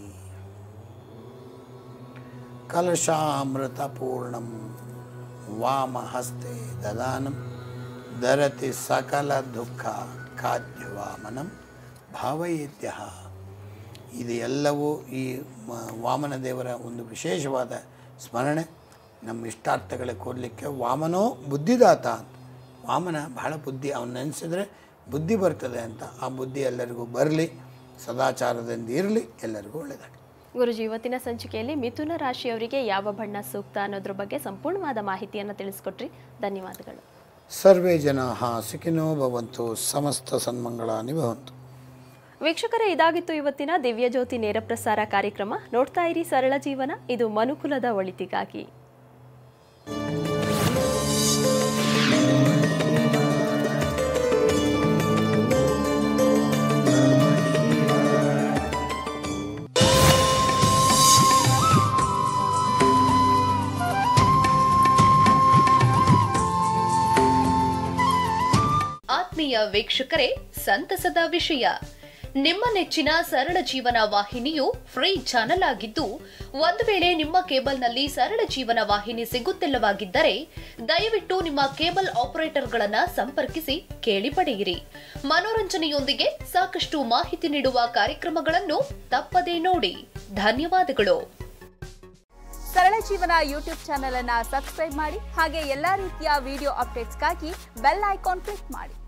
ಕಲಶಾಮೃತ ಪೂರ್ಣಂ ವಾಮ ಹಸ್ತೆ ದದಾನಂ ಧರತಿ ಸಕಲ ದುಃಖ ಖಾದ್ಯ ವಾಮನಂ ಭಾವಯೇತ್ಯ ಇದು ಎಲ್ಲವೂ ಈ ಮ- ವಾಮನ ದೇವರ ಒಂದು ವಿಶೇಷವಾದ ಸ್ಮರಣೆ ನಮ್ಮ ಇಷ್ಟಾರ್ಥಗಳಿಗೆ ಕೊಡಲಿಕ್ಕೆ ವಾಮನೋ ಬುದ್ಧಿದಾತ ಅಂತ ವಾಮನ ಬಹಳ ಬುದ್ಧಿ ಅವನ್ನ ನೆನೆಸಿದ್ರೆ ಬುದ್ಧಿ ಬರ್ತದೆ ಅಂತ ಆ ಬುದ್ಧಿ ಎಲ್ಲರಿಗೂ ಬರಲಿ ಸದಾಚಾರದಿಂದ ಇರಲಿ ಎಲ್ಲರಿಗೂ ಒಳ್ಳೆಯದಾಗಲಿ ಗುರುಜಿ ಇವತ್ತಿನ ಸಂಚಿಕೆಯಲ್ಲಿ ಮಿಥುನ ರಾಶಿಯವರಿಗೆ ಯಾವ ಬಣ್ಣ ಸೂಕ್ತ ಅನ್ನೋದ್ರ ಬಗ್ಗೆ ಸಂಪೂರ್ಣವಾದ ಮಾಹಿತಿಯನ್ನು ತಿಳಿಸ್ಕೊಟ್ರಿ ಧನ್ಯವಾದಗಳು ಸರ್ವೇ ಜನಾ ಸುಖಿನೋ ಭವಂತು ಸಮಸ್ತ ಸನ್ಮಂಗಳಾನಿ ಭವಂತು ವೀಕ್ಷಕರೇ ಇದಾಗಿತ್ತು ಇವತ್ತಿನ ದಿವ್ಯ ಜ್ಯೋತಿ ನೇರ ಪ್ರಸಾರ ಕಾರ್ಯಕ್ರಮ ನೋಡ್ತಾ ಇರಿ ಸರಳ ಜೀವನ ಇದು ಮನುಕುಲದ ಒಳಿತಿಗಾಗಿ ಆತ್ಮೀಯ ವೀಕ್ಷಕರೇ ಸಂತಸದ ವಿಷಯ ನಿಮ್ಮ ನೆಚ್ಚಿನ ಸರಳ ಜೀವನ ವಾಹಿನಿಯು ಫ್ರೀ ಚಾನೆಲ್ ಆಗಿದ್ದು ಒಂದು ವೇಳೆ ನಿಮ್ಮ ಕೇಬಲ್ನಲ್ಲಿ ಸರಳ ಜೀವನ ವಾಹಿನಿ ಸಿಗುತ್ತಿಲ್ಲವಾಗಿದ್ದರೆ ದಯವಿಟ್ಟು ನಿಮ್ಮ ಕೇಬಲ್ ಆಪರೇಟರ್ಗಳನ್ನ ಸಂಪರ್ಕಿಸಿ ಕೇಳಿ ಪಡೆಯಿರಿ ಮನೋರಂಜನೆಯೊಂದಿಗೆ ಸಾಕಷ್ಟು ಮಾಹಿತಿ ನೀಡುವ ಕಾರ್ಯಕ್ರಮಗಳನ್ನು ತಪ್ಪದೇ ನೋಡಿ ಧನ್ಯವಾದಗಳು ಸರಳ ಜೀವನ ಯೂಟ್ಯೂಬ್ ಚಾನೆಲ್ ಅನ್ನ ಸಬ್ಸ್ಕ್ರೈಬ್ ಮಾಡಿ ಹಾಗೆ ಎಲ್ಲಾ ರೀತಿಯ ವಿಡಿಯೋ ಅಪ್ಡೇಟ್ಸ್ಗಾಗಿ ಬೆಲ್ ಐಕಾನ್ ಕ್ಲಿಕ್ ಮಾಡಿ